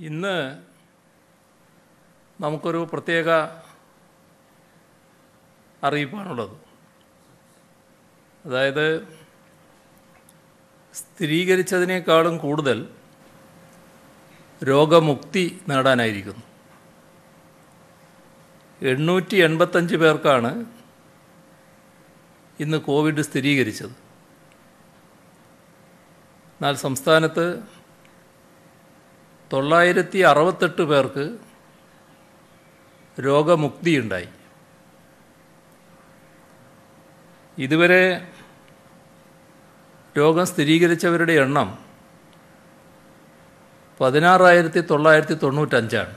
ഇന്ന് നമുക്കൊരു പ്രത്യേക അറിയിപ്പാണുള്ളത് അതായത് സ്ഥിരീകരിച്ചതിനേക്കാളും കൂടുതൽ രോഗമുക്തി നേടാനായിരിക്കുന്നു എണ്ണൂറ്റി എൺപത്തഞ്ച് പേർക്കാണ് ഇന്ന് കോവിഡ് സ്ഥിരീകരിച്ചത് എന്നാൽ സംസ്ഥാനത്ത് തൊള്ളായിരത്തി അറുപത്തെട്ട് പേർക്ക് രോഗമുക്തിയുണ്ടായി ഇതുവരെ രോഗം സ്ഥിരീകരിച്ചവരുടെ എണ്ണം പതിനാറായിരത്തി തൊള്ളായിരത്തി തൊണ്ണൂറ്റഞ്ചാണ്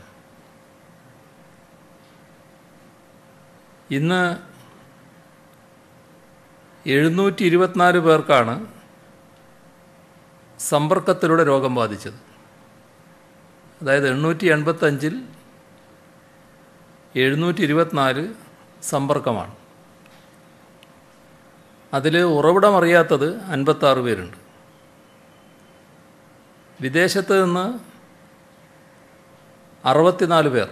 ഇന്ന് എഴുന്നൂറ്റി ഇരുപത്തിനാല് പേർക്കാണ് സമ്പർക്കത്തിലൂടെ രോഗം ബാധിച്ചത് അതായത് എണ്ണൂറ്റി എൺപത്തഞ്ചിൽ എഴുന്നൂറ്റി ഇരുപത്തിനാല് സമ്പർക്കമാണ് അതിൽ ഉറവിടമറിയാത്തത് അൻപത്താറ് പേരുണ്ട് വിദേശത്ത് നിന്ന് അറുപത്തിനാല് പേർ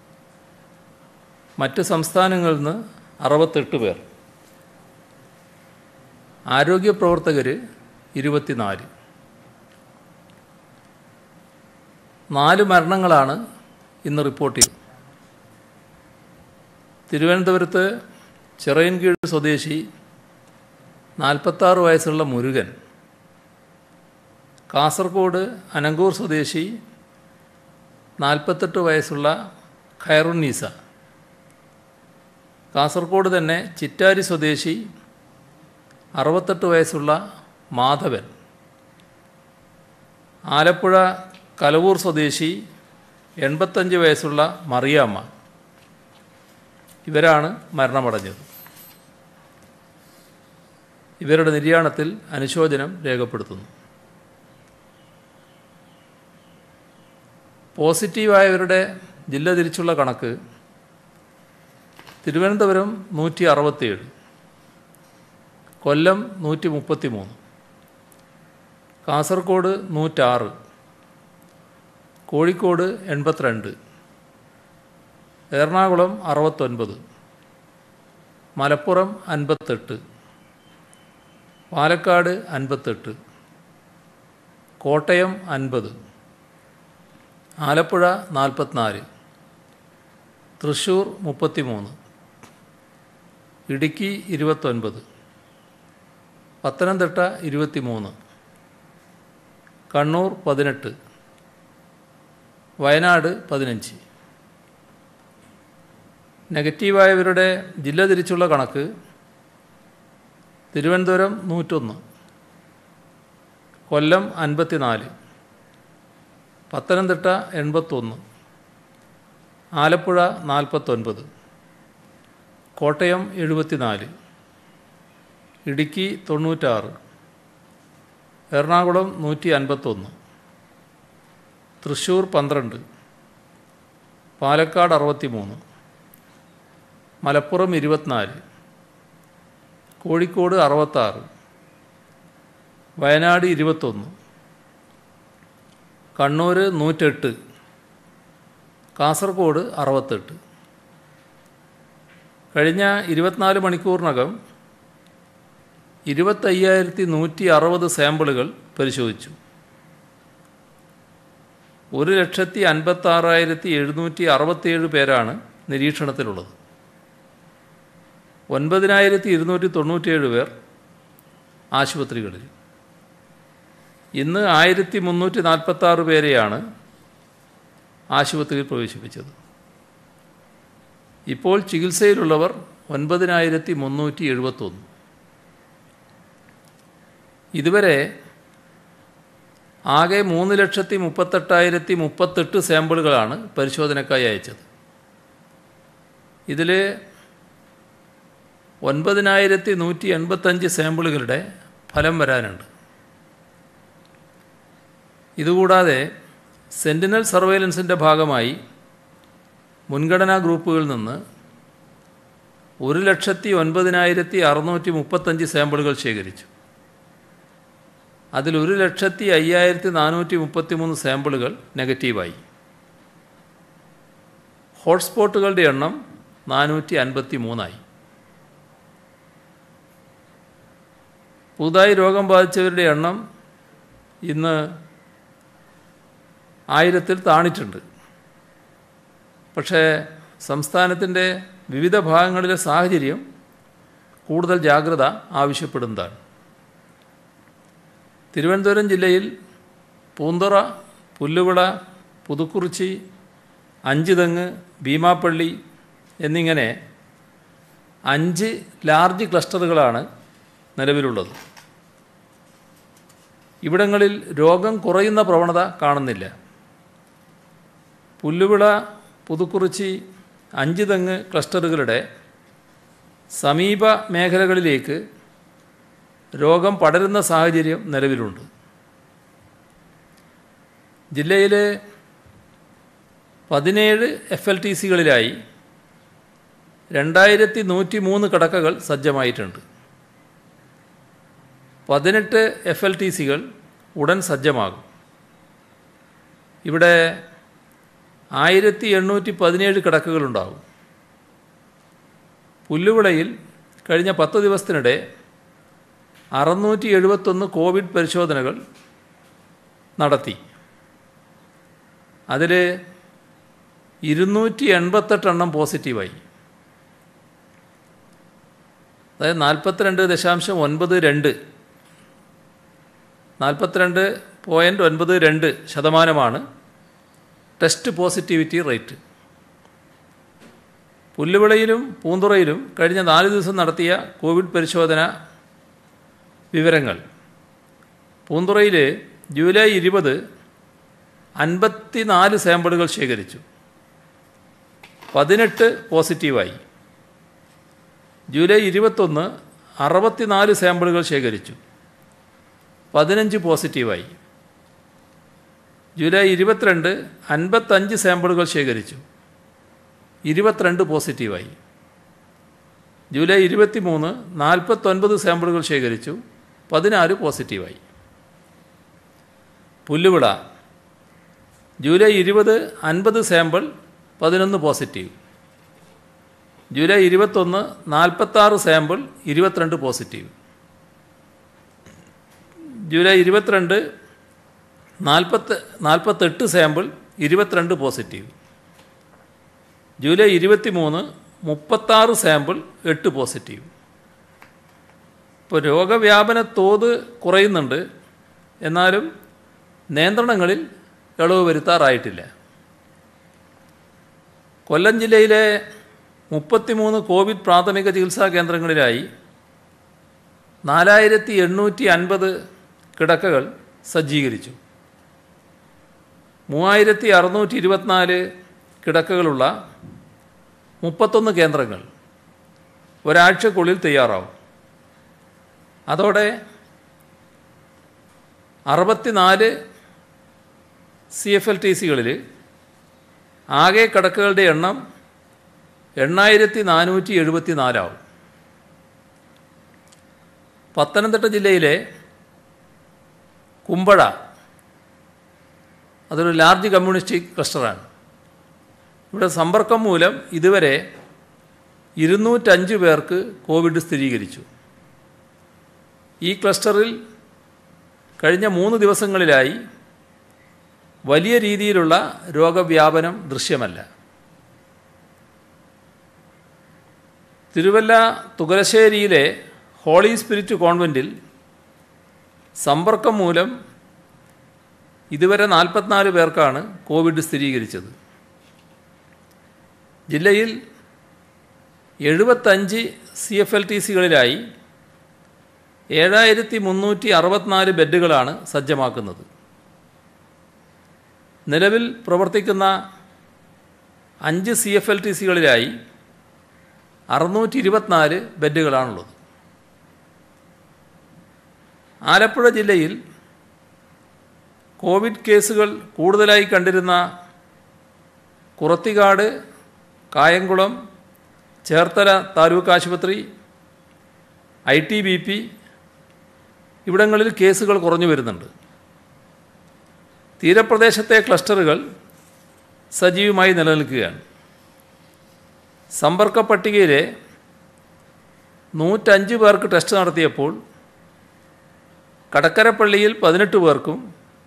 മറ്റ് സംസ്ഥാനങ്ങളിൽ നിന്ന് അറുപത്തെട്ട് പേർ ആരോഗ്യ പ്രവർത്തകർ ഇരുപത്തിനാല് നാല് മരണങ്ങളാണ് ഇന്ന് റിപ്പോർട്ട് ചെയ്തത് തിരുവനന്തപുരത്ത് ചിറയൻകീഴ് സ്വദേശി നാൽപ്പത്താറ് വയസ്സുള്ള മുരുകൻ കാസർഗോഡ് അനങ്കൂർ സ്വദേശി നാൽപ്പത്തെട്ട് വയസ്സുള്ള ഖൈറുന്നീസ കാസർഗോഡ് തന്നെ ചിറ്റാരി സ്വദേശി അറുപത്തെട്ട് വയസ്സുള്ള മാധവൻ ആലപ്പുഴ കലവൂർ സ്വദേശി എൺപത്തഞ്ച് വയസ്സുള്ള മറിയാമ്മ ഇവരാണ് മരണമടഞ്ഞത് ഇവരുടെ നിര്യാണത്തിൽ അനുശോചനം രേഖപ്പെടുത്തുന്നു പോസിറ്റീവായവരുടെ ജില്ല തിരിച്ചുള്ള കണക്ക് തിരുവനന്തപുരം നൂറ്റി അറുപത്തിയേഴ് കൊല്ലം നൂറ്റി മുപ്പത്തി മൂന്ന് കാസർഗോഡ് നൂറ്റാറ് കോഴിക്കോട് എൺപത്തിരണ്ട് എറണാകുളം അറുപത്തൊൻപത് മലപ്പുറം അൻപത്തെട്ട് പാലക്കാട് അൻപത്തെട്ട് കോട്ടയം അൻപത് ആലപ്പുഴ നാൽപ്പത്തിനാല് തൃശ്ശൂർ മുപ്പത്തിമൂന്ന് ഇടുക്കി ഇരുപത്തൊൻപത് പത്തനംതിട്ട ഇരുപത്തിമൂന്ന് കണ്ണൂർ പതിനെട്ട് വയനാട് പതിനഞ്ച് നെഗറ്റീവായവരുടെ ജില്ല തിരിച്ചുള്ള കണക്ക് തിരുവനന്തപുരം നൂറ്റൊന്ന് കൊല്ലം അൻപത്തിനാല് പത്തനംതിട്ട എൺപത്തൊന്ന് ആലപ്പുഴ നാൽപ്പത്തൊൻപത് കോട്ടയം എഴുപത്തിനാല് ഇടുക്കി തൊണ്ണൂറ്റാറ് എറണാകുളം നൂറ്റി അൻപത്തൊന്ന് തൃശ്ശൂർ പന്ത്രണ്ട് പാലക്കാട് അറുപത്തിമൂന്ന് മലപ്പുറം ഇരുപത്തിനാല് കോഴിക്കോട് അറുപത്താറ് വയനാട് ഇരുപത്തൊന്ന് കണ്ണൂർ നൂറ്റെട്ട് കാസർഗോഡ് അറുപത്തെട്ട് കഴിഞ്ഞ ഇരുപത്തിനാല് മണിക്കൂറിനകം ഇരുപത്തയ്യായിരത്തി നൂറ്റി അറുപത് സാമ്പിളുകൾ പരിശോധിച്ചു ഒരു ലക്ഷത്തി അൻപത്താറായിരത്തി എഴുന്നൂറ്റി അറുപത്തിയേഴ് പേരാണ് നിരീക്ഷണത്തിലുള്ളത് ഒൻപതിനായിരത്തി ഇരുന്നൂറ്റി തൊണ്ണൂറ്റിയേഴ് പേർ ആശുപത്രികളിൽ ഇന്ന് ആയിരത്തി മുന്നൂറ്റി നാൽപ്പത്താറ് പേരെയാണ് ആശുപത്രിയിൽ പ്രവേശിപ്പിച്ചത് ഇപ്പോൾ ചികിത്സയിലുള്ളവർ ഒൻപതിനായിരത്തി മുന്നൂറ്റി എഴുപത്തൊന്ന് ഇതുവരെ ആകെ മൂന്ന് ലക്ഷത്തി മുപ്പത്തെട്ടായിരത്തി മുപ്പത്തെട്ട് സാമ്പിളുകളാണ് പരിശോധനക്കായി അയച്ചത് ഇതിൽ ഒൻപതിനായിരത്തി നൂറ്റി എൺപത്തഞ്ച് സാമ്പിളുകളുടെ ഫലം വരാനുണ്ട് ഇതുകൂടാതെ സെൻറ്റിനൽ സർവൈലൻസിൻ്റെ ഭാഗമായി മുൻഗണനാ ഗ്രൂപ്പുകളിൽ നിന്ന് ഒരു ലക്ഷത്തി ഒൻപതിനായിരത്തി അറുന്നൂറ്റി മുപ്പത്തഞ്ച് സാമ്പിളുകൾ ശേഖരിച്ചു അതിൽ ഒരു ലക്ഷത്തി അയ്യായിരത്തി നാനൂറ്റി മുപ്പത്തി മൂന്ന് സാമ്പിളുകൾ നെഗറ്റീവായി ഹോട്ട്സ്പോട്ടുകളുടെ എണ്ണം നാനൂറ്റി അൻപത്തി മൂന്നായി പുതുതായി രോഗം ബാധിച്ചവരുടെ എണ്ണം ഇന്ന് ആയിരത്തിൽ താണിട്ടുണ്ട് പക്ഷേ സംസ്ഥാനത്തിൻ്റെ വിവിധ ഭാഗങ്ങളിലെ സാഹചര്യം കൂടുതൽ ജാഗ്രത ആവശ്യപ്പെടുന്നതാണ് തിരുവനന്തപുരം ജില്ലയിൽ പൂന്തുറ പുല്ലുവിള പുതുക്കുറിച്ചി അഞ്ചുതെങ്ങ് ഭീമാപ്പള്ളി എന്നിങ്ങനെ അഞ്ച് ലാർജ് ക്ലസ്റ്ററുകളാണ് നിലവിലുള്ളത് ഇവിടങ്ങളിൽ രോഗം കുറയുന്ന പ്രവണത കാണുന്നില്ല പുല്ലുവിള പുതുക്കുറിച്ചി അഞ്ചുതെങ്ങ് ക്ലസ്റ്ററുകളുടെ സമീപ മേഖലകളിലേക്ക് രോഗം പടരുന്ന സാഹചര്യം നിലവിലുണ്ട് ജില്ലയിലെ പതിനേഴ് എഫ് എൽ ടി സികളിലായി രണ്ടായിരത്തി നൂറ്റി മൂന്ന് കിടക്കകൾ സജ്ജമായിട്ടുണ്ട് പതിനെട്ട് എഫ് എൽ ടി സികൾ ഉടൻ സജ്ജമാകും ഇവിടെ ആയിരത്തി എണ്ണൂറ്റി പതിനേഴ് കിടക്കകളുണ്ടാകും പുല്ലുവിളയിൽ കഴിഞ്ഞ പത്ത് ദിവസത്തിനിടെ അറുന്നൂറ്റി എഴുപത്തൊന്ന് കോവിഡ് പരിശോധനകൾ നടത്തി അതിൽ ഇരുന്നൂറ്റി എൺപത്തെട്ടെണ്ണം പോസിറ്റീവായി അതായത് നാൽപ്പത്തിരണ്ട് ദശാംശം ഒൻപത് രണ്ട് നാൽപ്പത്തിരണ്ട് പോയിൻറ്റ് ഒൻപത് രണ്ട് ശതമാനമാണ് ടെസ്റ്റ് പോസിറ്റിവിറ്റി റേറ്റ് പുല്ലുവിളയിലും പൂന്തുറയിലും കഴിഞ്ഞ നാല് ദിവസം നടത്തിയ കോവിഡ് പരിശോധന വിവരങ്ങൾ പൂന്തുറയിൽ ജൂലൈ ഇരുപത് അൻപത്തി നാല് സാമ്പിളുകൾ ശേഖരിച്ചു പതിനെട്ട് പോസിറ്റീവായി ജൂലൈ ഇരുപത്തൊന്ന് അറുപത്തിനാല് സാമ്പിളുകൾ ശേഖരിച്ചു പതിനഞ്ച് പോസിറ്റീവായി ജൂലൈ ഇരുപത്തിരണ്ട് അൻപത്തഞ്ച് സാമ്പിളുകൾ ശേഖരിച്ചു ഇരുപത്തിരണ്ട് പോസിറ്റീവായി ജൂലൈ ഇരുപത്തി മൂന്ന് നാൽപ്പത്തൊൻപത് സാമ്പിളുകൾ ശേഖരിച്ചു പതിനാല് പോസിറ്റീവായി പുല്ലുവിള ജൂലൈ ഇരുപത് അൻപത് സാമ്പിൾ പതിനൊന്ന് പോസിറ്റീവ് ജൂലൈ ഇരുപത്തൊന്ന് നാൽപ്പത്താറ് സാമ്പിൾ ഇരുപത്തിരണ്ട് പോസിറ്റീവ് ജൂലൈ ഇരുപത്തിരണ്ട് നാൽപ്പത്ത് നാൽപ്പത്തെട്ട് സാമ്പിൾ ഇരുപത്തിരണ്ട് പോസിറ്റീവ് ജൂലൈ ഇരുപത്തി മൂന്ന് മുപ്പത്താറ് സാമ്പിൾ എട്ട് പോസിറ്റീവ് ഇപ്പോൾ രോഗവ്യാപന തോത് കുറയുന്നുണ്ട് എന്നാലും നിയന്ത്രണങ്ങളിൽ ഇളവ് വരുത്താറായിട്ടില്ല കൊല്ലം ജില്ലയിലെ മുപ്പത്തിമൂന്ന് കോവിഡ് പ്രാഥമിക ചികിത്സാ കേന്ദ്രങ്ങളിലായി നാലായിരത്തി എണ്ണൂറ്റി അൻപത് കിടക്കകൾ സജ്ജീകരിച്ചു മൂവായിരത്തി അറുന്നൂറ്റി ഇരുപത്തിനാല് കിടക്കകളുള്ള മുപ്പത്തൊന്ന് കേന്ദ്രങ്ങൾ ഒരാഴ്ചക്കുള്ളിൽ തയ്യാറാവും അതോടെ അറുപത്തിനാല് സി എഫ് എൽ ടി സികളിൽ ആകെ കിടക്കകളുടെ എണ്ണം എണ്ണായിരത്തി നാനൂറ്റി എഴുപത്തി നാലാവും പത്തനംതിട്ട ജില്ലയിലെ കുമ്പഴ അതൊരു ലാർജ് കമ്മ്യൂണിസ്റ്റിക് ക്ലസ്റ്ററാണ് ഇവിടെ സമ്പർക്കം മൂലം ഇതുവരെ ഇരുന്നൂറ്റഞ്ച് പേർക്ക് കോവിഡ് സ്ഥിരീകരിച്ചു ഈ ക്ലസ്റ്ററിൽ കഴിഞ്ഞ മൂന്ന് ദിവസങ്ങളിലായി വലിയ രീതിയിലുള്ള രോഗവ്യാപനം ദൃശ്യമല്ല തിരുവല്ല തുകലശ്ശേരിയിലെ ഹോളി സ്പിരിറ്റ് കോൺവെൻറ്റിൽ സമ്പർക്കം മൂലം ഇതുവരെ നാൽപ്പത്തിനാല് പേർക്കാണ് കോവിഡ് സ്ഥിരീകരിച്ചത് ജില്ലയിൽ എഴുപത്തഞ്ച് സി എഫ് എൽ ടി സികളിലായി ഏഴായിരത്തി മുന്നൂറ്റി അറുപത്തിനാല് ബെഡുകളാണ് സജ്ജമാക്കുന്നത് നിലവിൽ പ്രവർത്തിക്കുന്ന അഞ്ച് സി എഫ് എൽ ടി സികളിലായി അറുന്നൂറ്റി ഇരുപത്തിനാല് ബെഡുകളാണുള്ളത് ആലപ്പുഴ ജില്ലയിൽ കോവിഡ് കേസുകൾ കൂടുതലായി കണ്ടിരുന്ന കുറത്തിക്കാട് കായംകുളം ചേർത്തല താലൂക്ക് ആശുപത്രി ഐ ടി ബി പി ഇവിടങ്ങളിൽ കേസുകൾ കുറഞ്ഞു വരുന്നുണ്ട് തീരപ്രദേശത്തെ ക്ലസ്റ്ററുകൾ സജീവമായി നിലനിൽക്കുകയാണ് സമ്പർക്ക പട്ടികയിലെ നൂറ്റഞ്ച് പേർക്ക് ടെസ്റ്റ് നടത്തിയപ്പോൾ കടക്കരപ്പള്ളിയിൽ പതിനെട്ട് പേർക്കും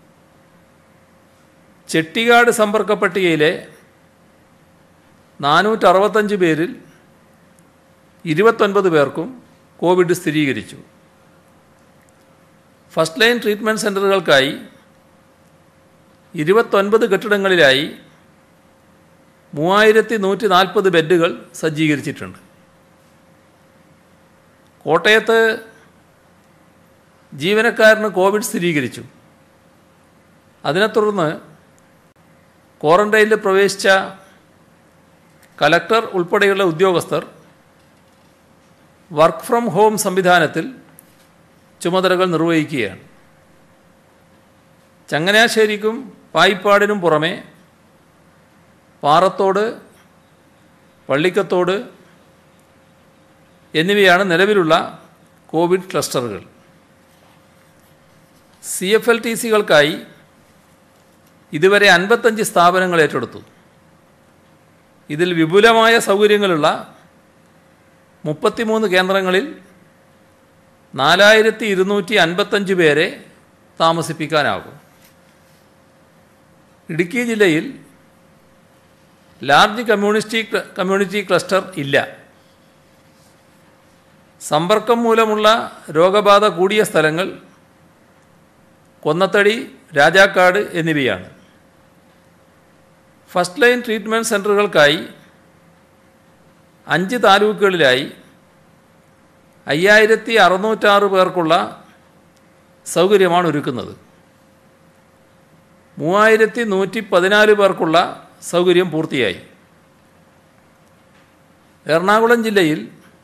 ചെട്ടിക്കാട് സമ്പർക്ക പട്ടികയിലെ നാനൂറ്ററുപത്തഞ്ച് പേരിൽ ഇരുപത്തൊൻപത് പേർക്കും കോവിഡ് സ്ഥിരീകരിച്ചു ഫസ്റ്റ് ലൈൻ ട്രീറ്റ്മെൻറ്റ് സെൻ്ററുകൾക്കായി ഇരുപത്തൊൻപത് കെട്ടിടങ്ങളിലായി മൂവായിരത്തി നൂറ്റി നാൽപ്പത് ബെഡുകൾ സജ്ജീകരിച്ചിട്ടുണ്ട് കോട്ടയത്ത് ജീവനക്കാരന് കോവിഡ് സ്ഥിരീകരിച്ചു അതിനെ തുടർന്ന് ക്വാറന്റൈനിൽ പ്രവേശിച്ച കലക്ടർ ഉൾപ്പെടെയുള്ള ഉദ്യോഗസ്ഥർ വർക്ക് ഫ്രം ഹോം സംവിധാനത്തിൽ ചുമതലകൾ നിർവഹിക്കുകയാണ് ചങ്ങനാശ്ശേരിക്കും പായിപ്പാടിനും പുറമെ പാറത്തോട് പള്ളിക്കത്തോട് എന്നിവയാണ് നിലവിലുള്ള കോവിഡ് ക്ലസ്റ്ററുകൾ സി എഫ് എൽ ടി സികൾക്കായി ഇതുവരെ അൻപത്തഞ്ച് സ്ഥാപനങ്ങൾ ഏറ്റെടുത്തു ഇതിൽ വിപുലമായ സൗകര്യങ്ങളുള്ള മുപ്പത്തിമൂന്ന് കേന്ദ്രങ്ങളിൽ നാലായിരത്തി ഇരുന്നൂറ്റി അൻപത്തഞ്ച് പേരെ താമസിപ്പിക്കാനാകും ഇടുക്കി ജില്ലയിൽ ലാർജ് കമ്മ്യൂണിറ്റി കമ്മ്യൂണിറ്റി ക്ലസ്റ്റർ ഇല്ല സമ്പർക്കം മൂലമുള്ള രോഗബാധ കൂടിയ സ്ഥലങ്ങൾ കൊന്നത്തടി രാജാക്കാട് എന്നിവയാണ് ഫസ്റ്റ് ലൈൻ ട്രീറ്റ്മെൻറ്റ് സെൻ്ററുകൾക്കായി അഞ്ച് താലൂക്കുകളിലായി അയ്യായിരത്തി അറുന്നൂറ്റാറ് പേർക്കുള്ള സൗകര്യമാണ് ഒരുക്കുന്നത് മൂവായിരത്തി നൂറ്റി പതിനാല് പേർക്കുള്ള സൗകര്യം പൂർത്തിയായി എറണാകുളം ജില്ലയിൽ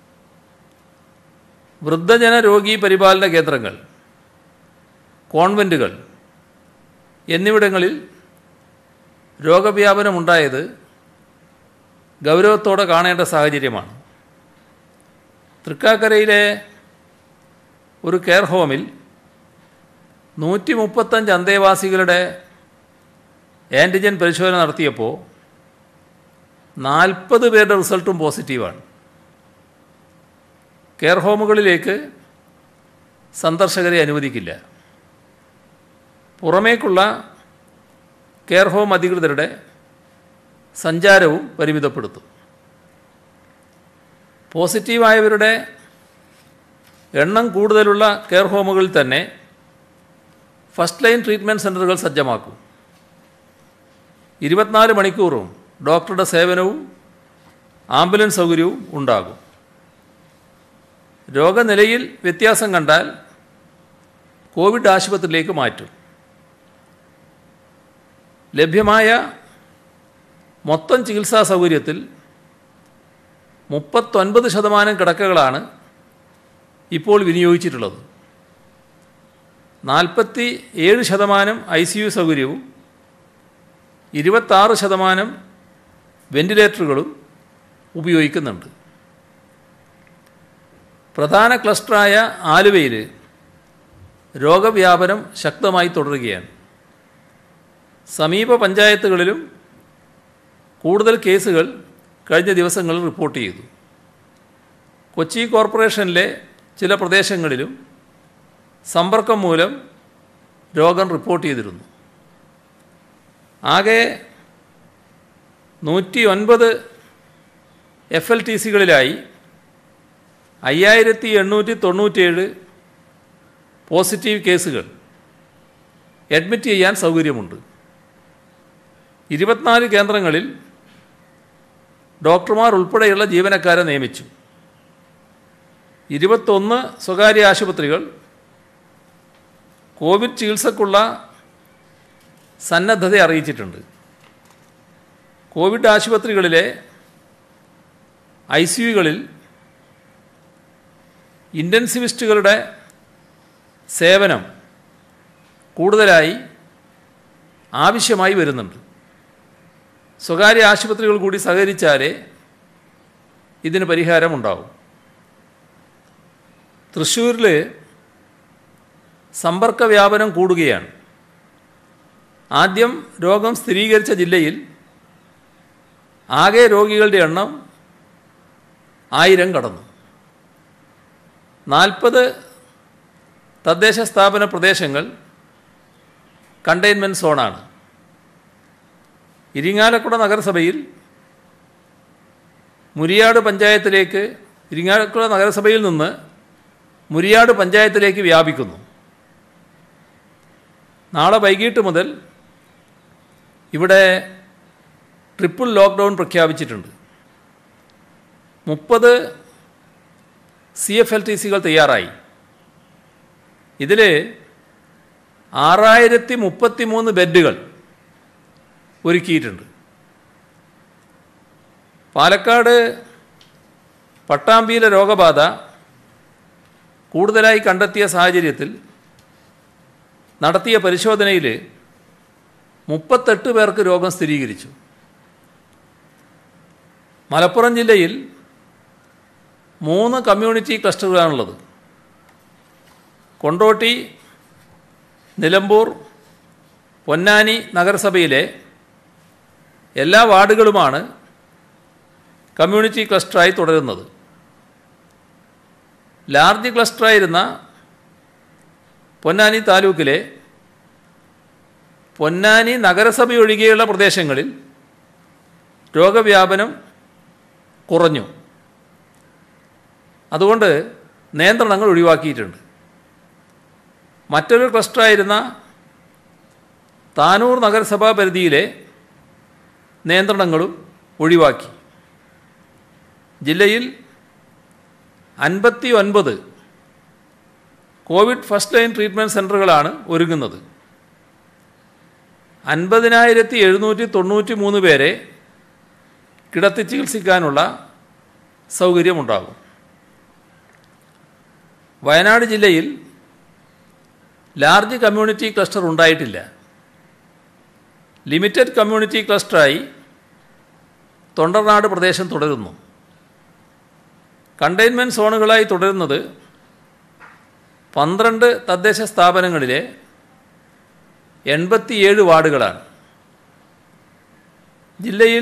വൃദ്ധജന രോഗി പരിപാലന കേന്ദ്രങ്ങൾ കോൺവെൻറ്റുകൾ എന്നിവിടങ്ങളിൽ രോഗവ്യാപനമുണ്ടായത് ഗൗരവത്തോടെ കാണേണ്ട സാഹചര്യമാണ് തൃക്കാക്കരയിലെ ഒരു കെയർ ഹോമിൽ നൂറ്റി മുപ്പത്തഞ്ച് അന്തേവാസികളുടെ ആൻറ്റിജൻ പരിശോധന നടത്തിയപ്പോൾ നാൽപ്പത് പേരുടെ റിസൾട്ടും പോസിറ്റീവാണ് കെയർ ഹോമുകളിലേക്ക് സന്ദർശകരെ അനുവദിക്കില്ല പുറമേക്കുള്ള കെയർ ഹോം അധികൃതരുടെ സഞ്ചാരവും പരിമിതപ്പെടുത്തും പോസിറ്റീവായവരുടെ എണ്ണം കൂടുതലുള്ള കെയർ ഹോമുകളിൽ തന്നെ ഫസ്റ്റ് ലൈൻ ട്രീറ്റ്മെൻറ്റ് സെൻ്ററുകൾ സജ്ജമാക്കും ഇരുപത്തിനാല് മണിക്കൂറും ഡോക്ടറുടെ സേവനവും ആംബുലൻസ് സൗകര്യവും ഉണ്ടാകും രോഗനിലയിൽ വ്യത്യാസം കണ്ടാൽ കോവിഡ് ആശുപത്രിയിലേക്ക് മാറ്റും ലഭ്യമായ മൊത്തം ചികിത്സാ സൗകര്യത്തിൽ മുപ്പത്തൊൻപത് ശതമാനം കിടക്കകളാണ് ഇപ്പോൾ വിനിയോഗിച്ചിട്ടുള്ളത് നാൽപ്പത്തി ഏഴ് ശതമാനം ഐ സി യു സൗകര്യവും ഇരുപത്താറ് ശതമാനം വെന്റിലേറ്ററുകളും ഉപയോഗിക്കുന്നുണ്ട് പ്രധാന ക്ലസ്റ്ററായ ആലുവയിൽ രോഗവ്യാപനം ശക്തമായി തുടരുകയാണ് സമീപ പഞ്ചായത്തുകളിലും കൂടുതൽ കേസുകൾ കഴിഞ്ഞ ദിവസങ്ങളിൽ റിപ്പോർട്ട് ചെയ്തു കൊച്ചി കോർപ്പറേഷനിലെ ചില പ്രദേശങ്ങളിലും സമ്പർക്കം മൂലം രോഗം റിപ്പോർട്ട് ചെയ്തിരുന്നു ആകെ നൂറ്റി ഒൻപത് എഫ് എൽ ടി സികളിലായി അയ്യായിരത്തി എണ്ണൂറ്റി തൊണ്ണൂറ്റേഴ് പോസിറ്റീവ് കേസുകൾ അഡ്മിറ്റ് ചെയ്യാൻ സൗകര്യമുണ്ട് ഇരുപത്തിനാല് കേന്ദ്രങ്ങളിൽ ഡോക്ടർമാർ ഉൾപ്പെടെയുള്ള ജീവനക്കാരെ നിയമിച്ചു ഇരുപത്തൊന്ന് സ്വകാര്യ ആശുപത്രികൾ കോവിഡ് ചികിത്സക്കുള്ള സന്നദ്ധത അറിയിച്ചിട്ടുണ്ട് കോവിഡ് ആശുപത്രികളിലെ ഐ സി യുകളിൽ ഇൻറ്റൻസിവിസ്റ്റുകളുടെ സേവനം കൂടുതലായി ആവശ്യമായി വരുന്നുണ്ട് സ്വകാര്യ ആശുപത്രികൾ കൂടി സഹകരിച്ചാലേ ഇതിന് പരിഹാരമുണ്ടാവും തൃശ്ശൂരിൽ സമ്പർക്ക വ്യാപനം കൂടുകയാണ് ആദ്യം രോഗം സ്ഥിരീകരിച്ച ജില്ലയിൽ ആകെ രോഗികളുടെ എണ്ണം ആയിരം കടന്നു നാൽപ്പത് തദ്ദേശ സ്ഥാപന പ്രദേശങ്ങൾ കണ്ടെയ്ൻമെൻറ്റ് സോണാണ് ഇരിങ്ങാലക്കുട നഗരസഭയിൽ മുരിയാട് പഞ്ചായത്തിലേക്ക് ഇരിങ്ങാലക്കുട നഗരസഭയിൽ നിന്ന് മുരിയാട് പഞ്ചായത്തിലേക്ക് വ്യാപിക്കുന്നു നാളെ വൈകിട്ട് മുതൽ ഇവിടെ ട്രിപ്പിൾ ലോക്ക്ഡൗൺ പ്രഖ്യാപിച്ചിട്ടുണ്ട് മുപ്പത് സി എഫ് എൽ ടി സികൾ തയ്യാറായി ഇതിൽ ആറായിരത്തി മുപ്പത്തി മൂന്ന് ബെഡുകൾ ഒരുക്കിയിട്ടുണ്ട് പാലക്കാട് പട്ടാമ്പിയിലെ രോഗബാധ കൂടുതലായി കണ്ടെത്തിയ സാഹചര്യത്തിൽ നടത്തിയ പരിശോധനയിൽ മുപ്പത്തെട്ട് പേർക്ക് രോഗം സ്ഥിരീകരിച്ചു മലപ്പുറം ജില്ലയിൽ മൂന്ന് കമ്മ്യൂണിറ്റി ക്ലസ്റ്ററുകളാണുള്ളത് കൊണ്ടോട്ടി നിലമ്പൂർ പൊന്നാനി നഗരസഭയിലെ എല്ലാ വാർഡുകളുമാണ് കമ്മ്യൂണിറ്റി ക്ലസ്റ്ററായി തുടരുന്നത് ലാർജ് ക്ലസ്റ്ററായിരുന്ന പൊന്നാനി താലൂക്കിലെ പൊന്നാനി നഗരസഭ ഒഴികെയുള്ള പ്രദേശങ്ങളിൽ രോഗവ്യാപനം കുറഞ്ഞു അതുകൊണ്ട് നിയന്ത്രണങ്ങൾ ഒഴിവാക്കിയിട്ടുണ്ട് മറ്റൊരു ക്ലസ്റ്ററായിരുന്ന താനൂർ നഗരസഭാ പരിധിയിലെ നിയന്ത്രണങ്ങളും ഒഴിവാക്കി ജില്ലയിൽ അൻപത്തി ഒൻപത് കോവിഡ് ഫസ്റ്റ് ലൈൻ ട്രീറ്റ്മെൻറ്റ് സെൻ്ററുകളാണ് ഒരുങ്ങുന്നത് അൻപതിനായിരത്തി എഴുന്നൂറ്റി തൊണ്ണൂറ്റി മൂന്ന് പേരെ കിടത്തി ചികിത്സിക്കാനുള്ള സൗകര്യമുണ്ടാകും വയനാട് ജില്ലയിൽ ലാർജ് കമ്മ്യൂണിറ്റി ക്ലസ്റ്റർ ഉണ്ടായിട്ടില്ല ലിമിറ്റഡ് കമ്മ്യൂണിറ്റി ക്ലസ്റ്ററായി തൊണ്ടർനാട് പ്രദേശം തുടരുന്നു കണ്ടെയ്ൻമെൻറ്റ് സോണുകളായി തുടരുന്നത് പന്ത്രണ്ട് തദ്ദേശ സ്ഥാപനങ്ങളിലെ എൺപത്തിയേഴ് വാർഡുകളാണ് ജില്ലയിൽ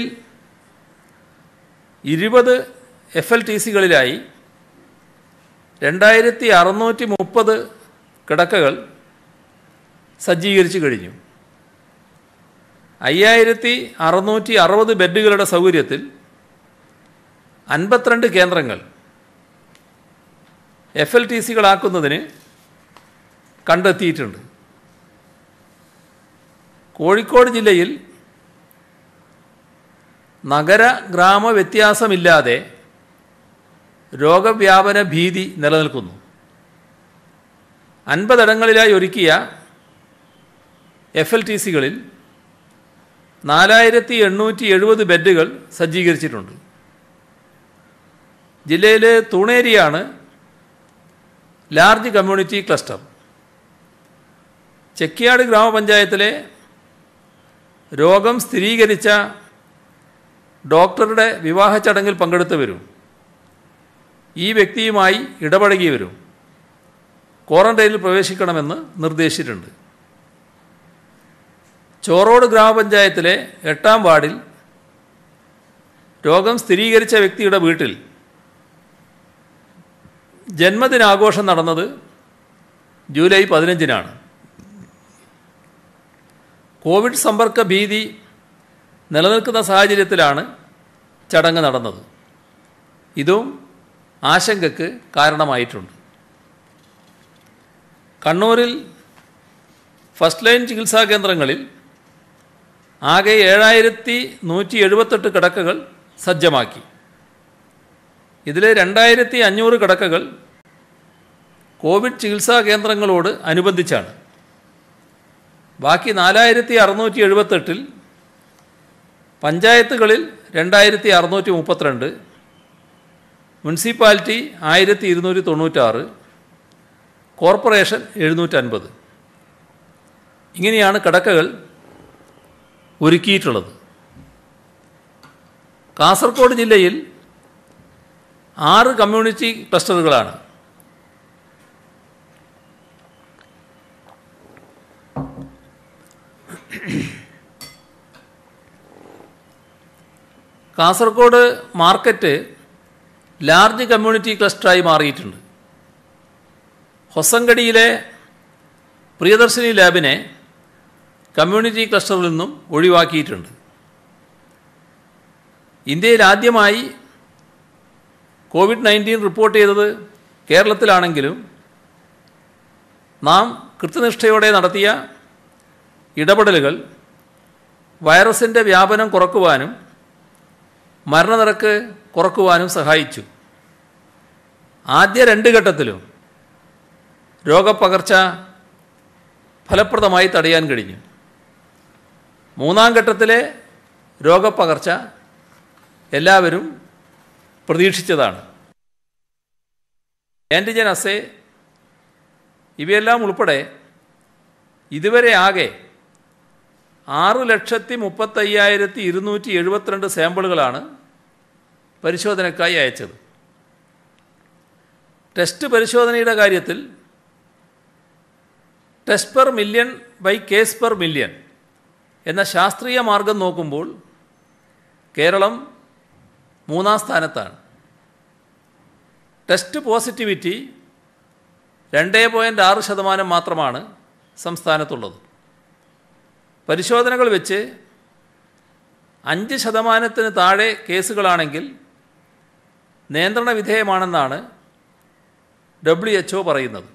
ഇരുപത് എഫ് എൽ ടി സികളിലായി രണ്ടായിരത്തി അറുന്നൂറ്റി മുപ്പത് കിടക്കകൾ സജ്ജീകരിച്ചു കഴിഞ്ഞു അയ്യായിരത്തി അറുന്നൂറ്റി അറുപത് ബെഡുകളുടെ സൗകര്യത്തിൽ അൻപത്തിരണ്ട് കേന്ദ്രങ്ങൾ എഫ് എൽ ടി സികളാക്കുന്നതിന് കണ്ടെത്തിയിട്ടുണ്ട് കോഴിക്കോട് ജില്ലയിൽ നഗര ഗ്രാമ വ്യത്യാസമില്ലാതെ രോഗവ്യാപന ഭീതി നിലനിൽക്കുന്നു അൻപതിടങ്ങളിലായി ഒരുക്കിയ എഫ് എൽ ടി സികളിൽ നാലായിരത്തി എണ്ണൂറ്റി എഴുപത് ബെഡുകൾ സജ്ജീകരിച്ചിട്ടുണ്ട് ജില്ലയിലെ തൂണേരിയാണ് ലാർജ് കമ്മ്യൂണിറ്റി ക്ലസ്റ്റർ ചെക്കിയാട് ഗ്രാമപഞ്ചായത്തിലെ രോഗം സ്ഥിരീകരിച്ച ഡോക്ടറുടെ വിവാഹ ചടങ്ങിൽ പങ്കെടുത്തവരും ഈ വ്യക്തിയുമായി ഇടപഴകിയവരും ക്വാറന്റൈനിൽ പ്രവേശിക്കണമെന്ന് നിർദ്ദേശിച്ചിട്ടുണ്ട് ചോറോട് ഗ്രാമപഞ്ചായത്തിലെ എട്ടാം വാർഡിൽ രോഗം സ്ഥിരീകരിച്ച വ്യക്തിയുടെ വീട്ടിൽ ജന്മദിനാഘോഷം നടന്നത് ജൂലൈ പതിനഞ്ചിനാണ് കോവിഡ് സമ്പർക്ക ഭീതി നിലനിൽക്കുന്ന സാഹചര്യത്തിലാണ് ചടങ്ങ് നടന്നത് ഇതും ആശങ്കയ്ക്ക് കാരണമായിട്ടുണ്ട് കണ്ണൂരിൽ ഫസ്റ്റ് ലൈൻ ചികിത്സാ കേന്ദ്രങ്ങളിൽ ആകെ ഏഴായിരത്തി നൂറ്റി എഴുപത്തെട്ട് കിടക്കകൾ സജ്ജമാക്കി ഇതിൽ രണ്ടായിരത്തി അഞ്ഞൂറ് കിടക്കകൾ കോവിഡ് ചികിത്സാ കേന്ദ്രങ്ങളോട് അനുബന്ധിച്ചാണ് ബാക്കി നാലായിരത്തി അറുന്നൂറ്റി എഴുപത്തെട്ടിൽ പഞ്ചായത്തുകളിൽ രണ്ടായിരത്തി അറുന്നൂറ്റി മുപ്പത്തിരണ്ട് മുനിസിപ്പാലിറ്റി ആയിരത്തി ഇരുന്നൂറ്റി തൊണ്ണൂറ്റാറ് കോർപ്പറേഷൻ എഴുന്നൂറ്റൻപത് ഇങ്ങനെയാണ് കിടക്കകൾ ഒരുക്കിയിട്ടുള്ളത് കാസർഗോഡ് ജില്ലയിൽ ആറ് കമ്മ്യൂണിറ്റി ക്ലസ്റ്ററുകളാണ് കാസർഗോഡ് മാർക്കറ്റ് ലാർജ് കമ്മ്യൂണിറ്റി ക്ലസ്റ്ററായി മാറിയിട്ടുണ്ട് ഹൊസങ്കടിയിലെ പ്രിയദർശിനി ലാബിനെ കമ്മ്യൂണിറ്റി ക്ലസ്റ്ററിൽ നിന്നും ഒഴിവാക്കിയിട്ടുണ്ട് ഇന്ത്യയിൽ ആദ്യമായി കോവിഡ് നയൻറ്റീൻ റിപ്പോർട്ട് ചെയ്തത് കേരളത്തിലാണെങ്കിലും നാം കൃത്യനിഷ്ഠയോടെ നടത്തിയ ഇടപെടലുകൾ വൈറസിൻ്റെ വ്യാപനം കുറക്കുവാനും മരണനിരക്ക് കുറക്കുവാനും സഹായിച്ചു ആദ്യ രണ്ട് ഘട്ടത്തിലും രോഗപ്പകർച്ച ഫലപ്രദമായി തടയാൻ കഴിഞ്ഞു മൂന്നാം ഘട്ടത്തിലെ രോഗപ്പകർച്ച എല്ലാവരും പ്രതീക്ഷിച്ചതാണ് ആൻറ്റിജൻ അസേ ഇവയെല്ലാം ഉൾപ്പെടെ ഇതുവരെ ആകെ ആറ് ലക്ഷത്തി മുപ്പത്തയ്യായിരത്തി ഇരുന്നൂറ്റി എഴുപത്തിരണ്ട് സാമ്പിളുകളാണ് പരിശോധനയ്ക്കായി അയച്ചത് ടെസ്റ്റ് പരിശോധനയുടെ കാര്യത്തിൽ test per million by case per million എന്ന ശാസ്ത്രീയ മാർഗം നോക്കുമ്പോൾ കേരളം മൂന്നാം സ്ഥാനത്താണ് ടെസ്റ്റ് പോസിറ്റിവിറ്റി രണ്ട് പോയിൻ്റ് ആറ് ശതമാനം മാത്രമാണ് സംസ്ഥാനത്തുള്ളത് പരിശോധനകൾ വെച്ച് അഞ്ച് ശതമാനത്തിന് താഴെ കേസുകളാണെങ്കിൽ നിയന്ത്രണ വിധേയമാണെന്നാണ് ഡബ്ല്യു എച്ച് പറയുന്നത്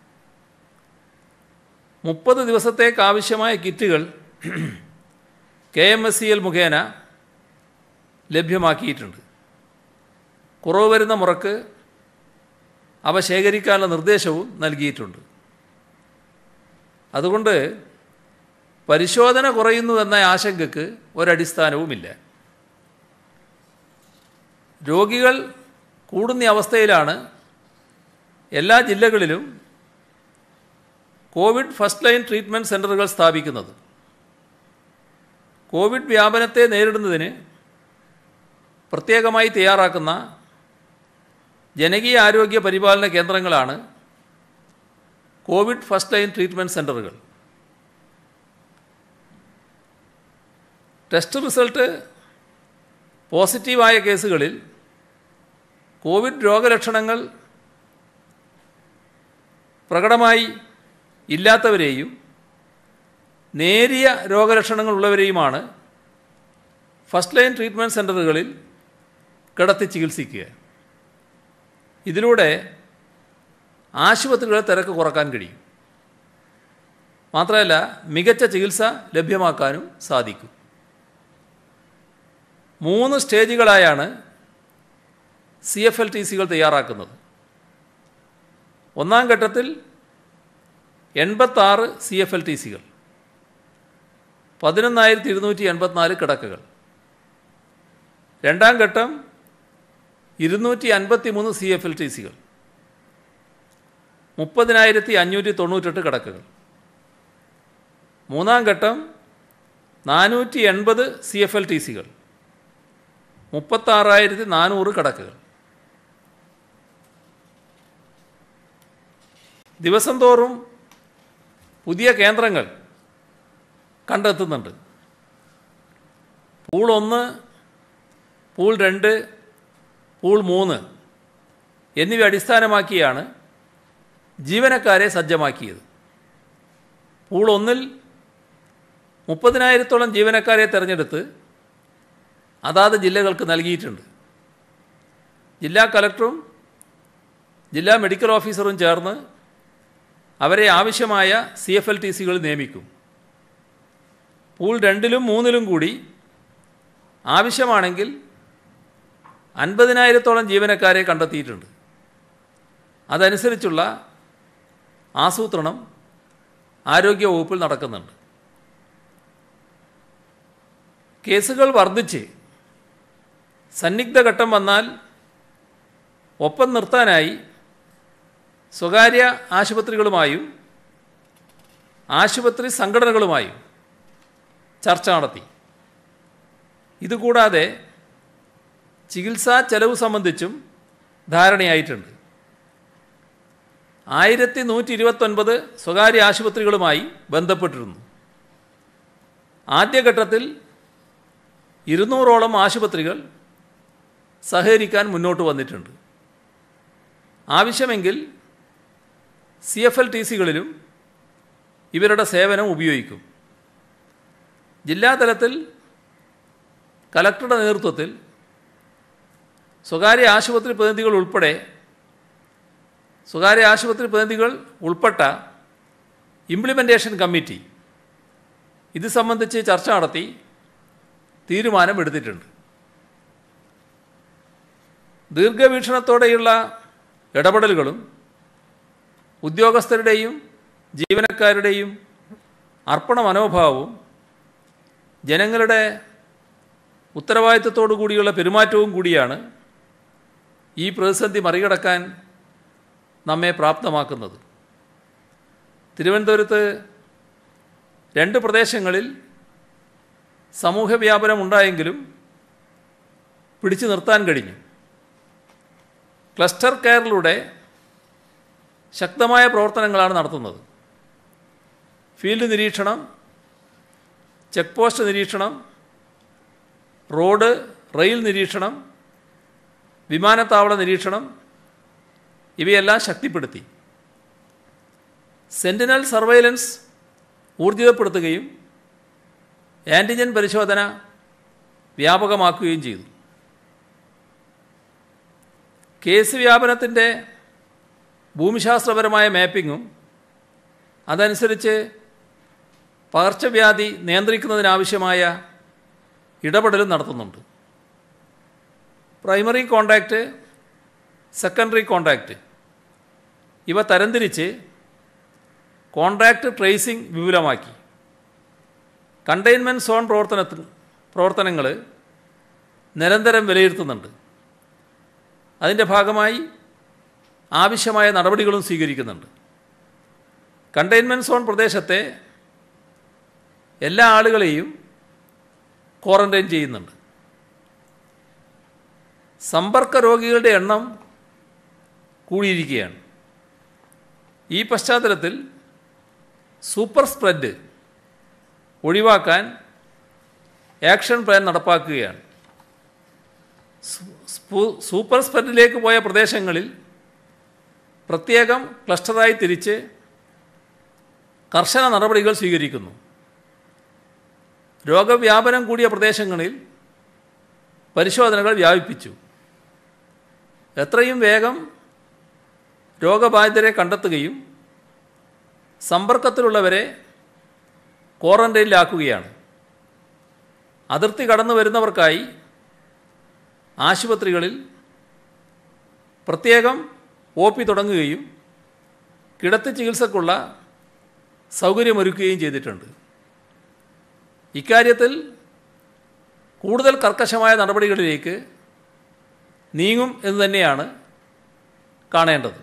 മുപ്പത് ദിവസത്തേക്ക് ആവശ്യമായ കിറ്റുകൾ K M S C L മുഖേന ലഭ്യമാക്കിയിട്ടുണ്ട് കുറവ് വരുന്ന മുറക്ക് അവ ശേഖരിക്കാനുള്ള നിർദ്ദേശവും നൽകിയിട്ടുണ്ട് അതുകൊണ്ട് പരിശോധന കുറയുന്നുവെന്ന ആശങ്കയ്ക്ക് ഒരടിസ്ഥാനവുമില്ല രോഗികൾ കൂടുന്ന അവസ്ഥയിലാണ് എല്ലാ ജില്ലകളിലും കോവിഡ് ഫസ്റ്റ് ലൈൻ ട്രീറ്റ്മെൻറ്റ് സെൻ്ററുകൾ സ്ഥാപിക്കുന്നത് കോവിഡ് വ്യാപനത്തെ നേരിടുന്നതിന് പ്രത്യേകമായി തയ്യാറാക്കുന്ന ജനകീയ ആരോഗ്യ പരിപാലന കേന്ദ്രങ്ങളാണ് കോവിഡ് ഫസ്റ്റ് ലൈൻ ട്രീറ്റ്മെൻറ്റ് സെൻ്ററുകൾ ടെസ്റ്റ് റിസൾട്ട് പോസിറ്റീവായ കേസുകളിൽ കോവിഡ് രോഗലക്ഷണങ്ങൾ പ്രകടമായി ഇല്ലാത്തവരെയും നേരിയ രോഗലക്ഷണങ്ങൾ ഉള്ളവരെയുമാണ് ഫസ്റ്റ് ലൈൻ ട്രീറ്റ്മെൻറ്റ് സെൻ്ററുകളിൽ കിടത്തി ചികിത്സിക്കുക ഇതിലൂടെ ആശുപത്രികളെ തിരക്ക് കുറക്കാൻ കഴിയും മാത്രമല്ല മികച്ച ചികിത്സ ലഭ്യമാക്കാനും സാധിക്കും മൂന്ന് സ്റ്റേജുകളായാണ് സി എഫ് എൽ ടി സികൾ തയ്യാറാക്കുന്നത് ഒന്നാം ഘട്ടത്തിൽ എൺപത്താറ് സി എഫ് എൽ ടി സികൾ പതിനൊന്നായിരത്തി ഇരുന്നൂറ്റി എൺപത്തിനാല് കിടക്കകൾ രണ്ടാം ഘട്ടം ഇരുന്നൂറ്റി അൻപത്തി മൂന്ന് സി എഫ് എൽ ടി സികൾ മുപ്പതിനായിരത്തി അഞ്ഞൂറ്റി തൊണ്ണൂറ്റെട്ട് കിടക്കകൾ മൂന്നാം ഘട്ടം നാനൂറ്റി എൺപത് സി എഫ് എൽ ടി സികൾ മുപ്പത്താറായിരത്തി നാനൂറ് കിടക്കകൾ ദിവസം തോറും പുതിയ കേന്ദ്രങ്ങൾ കണ്ടെത്തുന്നുണ്ട് പൂൾ ഒന്ന് പൂൾ രണ്ട് പൂൾ മൂന്ന് എന്നിവ അടിസ്ഥാനമാക്കിയാണ് ജീവനക്കാരെ സജ്ജമാക്കിയത് പൂൾ ഒന്നിൽ മുപ്പതിനായിരത്തോളം ജീവനക്കാരെ തിരഞ്ഞെടുത്ത് അതാത് ജില്ലകൾക്ക് നൽകിയിട്ടുണ്ട് ജില്ലാ കലക്ടറും ജില്ലാ മെഡിക്കൽ ഓഫീസറും ചേർന്ന് അവരെ ആവശ്യമായ സി എഫ് എൽ ടി സികൾ നിയമിക്കും പൂൾ രണ്ടിലും മൂന്നിലും കൂടി ആവശ്യമാണെങ്കിൽ അൻപതിനായിരത്തോളം ജീവനക്കാരെ കണ്ടെത്തിയിട്ടുണ്ട് അതനുസരിച്ചുള്ള ആസൂത്രണം ആരോഗ്യ വകുപ്പിൽ നടക്കുന്നുണ്ട് കേസുകൾ വർദ്ധിച്ച് സന്നിഗ്ധ ഘട്ടം വന്നാൽ ഒപ്പം നിർത്താനായി സ്വകാര്യ ആശുപത്രികളുമായും ആശുപത്രി സംഘടനകളുമായും ചർച്ച നടത്തി ഇതുകൂടാതെ ചികിത്സാ ചെലവ് സംബന്ധിച്ചും ധാരണയായിട്ടുണ്ട് ആയിരത്തി നൂറ്റി ഇരുപത്തൊൻപത് സ്വകാര്യ ആശുപത്രികളുമായി ബന്ധപ്പെട്ടിരുന്നു ആദ്യഘട്ടത്തിൽ ഇരുന്നൂറോളം ആശുപത്രികൾ സഹകരിക്കാൻ മുന്നോട്ട് വന്നിട്ടുണ്ട് ആവശ്യമെങ്കിൽ സി എഫ് എൽ ടി സികളിലും ഇവരുടെ സേവനം ഉപയോഗിക്കും ജില്ലാതലത്തിൽ കലക്ടറുടെ നേതൃത്വത്തിൽ സ്വകാര്യ ആശുപത്രി പ്രതിനിധികൾ ഉൾപ്പെടെ സ്വകാര്യ ആശുപത്രി പ്രതിനിധികൾ ഉൾപ്പെട്ട ഇംപ്ലിമെൻറ്റേഷൻ കമ്മിറ്റി ഇത് സംബന്ധിച്ച് ചർച്ച നടത്തി തീരുമാനം എടുത്തിട്ടുണ്ട് ദീർഘവീക്ഷണത്തോടെയുള്ള ഇടപെടലുകളും ഉദ്യോഗസ്ഥരുടെയും ജീവനക്കാരുടെയും അർപ്പണ മനോഭാവവും ജനങ്ങളുടെ ഉത്തരവാദിത്തത്തോടു കൂടിയുള്ള പെരുമാറ്റവും കൂടിയാണ് ഈ പ്രതിസന്ധി മറികടക്കാൻ നമ്മെ പ്രാപ്തമാക്കുന്നത് തിരുവനന്തപുരത്ത് രണ്ട് പ്രദേശങ്ങളിൽ സമൂഹവ്യാപനം ഉണ്ടായെങ്കിലും പിടിച്ചു നിർത്താൻ കഴിഞ്ഞു ക്ലസ്റ്റർ കെയറിലൂടെ ശക്തമായ പ്രവർത്തനങ്ങളാണ് നടത്തുന്നത് ഫീൽഡ് നിരീക്ഷണം ചെക്ക് പോസ്റ്റ് നിരീക്ഷണം റോഡ് റെയിൽ നിരീക്ഷണം വിമാനത്താവള നിരീക്ഷണം ഇവയെല്ലാം ശക്തിപ്പെടുത്തി സെൻറ്റിനൽ സർവൈലൻസ് ഊർജിതപ്പെടുത്തുകയും ആൻറ്റിജൻ പരിശോധന വ്യാപകമാക്കുകയും ചെയ്തു കേസ് വ്യാപനത്തിൻ്റെ ഭൂമിശാസ്ത്രപരമായ മാപ്പിങ്ങും അതനുസരിച്ച് പകർച്ചവ്യാധി നിയന്ത്രിക്കുന്നതിനാവശ്യമായ ഇടപെടലും നടത്തുന്നുണ്ട് പ്രൈമറി കോണ്ടാക്റ്റ് സെക്കൻഡറി കോണ്ടാക്റ്റ് ഇവ തരംതിരിച്ച് കോൺട്രാക്റ്റ് ട്രേസിംഗ് വിപുലമാക്കി കണ്ടെയ്ൻമെൻറ്റ് സോൺ പ്രവർത്തനത്തിന് പ്രവർത്തനങ്ങൾ നിരന്തരം വിലയിരുത്തുന്നുണ്ട് അതിൻ്റെ ഭാഗമായി ആവശ്യമായ നടപടികളും സ്വീകരിക്കുന്നുണ്ട് കണ്ടെയ്ൻമെൻറ്റ് സോൺ പ്രദേശത്തെ എല്ലാ ആളുകളെയും ക്വാറൻറ്റൈൻ ചെയ്യുന്നുണ്ട് സമ്പർക്ക രോഗികളുടെ എണ്ണം കൂടിയിരിക്കുകയാണ് ഈ പശ്ചാത്തലത്തിൽ സൂപ്പർ സ്പ്രെഡ് ഒഴിവാക്കാൻ ആക്ഷൻ പ്ലാൻ നടപ്പാക്കുകയാണ് സൂപ്പർ സ്പ്രെഡിലേക്ക് പോയ പ്രദേശങ്ങളിൽ പ്രത്യേകം ക്ലസ്റ്ററായി തിരിച്ച് കർശന നടപടികൾ സ്വീകരിക്കുന്നു രോഗവ്യാപനം കൂടിയ പ്രദേശങ്ങളിൽ പരിശോധനകൾ വ്യാപിപ്പിച്ചു എത്രയും വേഗം രോഗബാധിതരെ കണ്ടെത്തുകയും സമ്പർക്കത്തിലുള്ളവരെ ക്വാറന്റൈനിലാക്കുകയാണ് അതിർത്തി കടന്നു വരുന്നവർക്കായി ആശുപത്രികളിൽ പ്രത്യേകം ഒ പി തുടങ്ങുകയും കിടത്തി ചികിത്സക്കുള്ള സൗകര്യമൊരുക്കുകയും ചെയ്തിട്ടുണ്ട് ഇക്കാര്യത്തിൽ കൂടുതൽ കർക്കശമായ നടപടികളിലേക്ക് നീങ്ങും എന്ന് തന്നെയാണ് കാണേണ്ടത്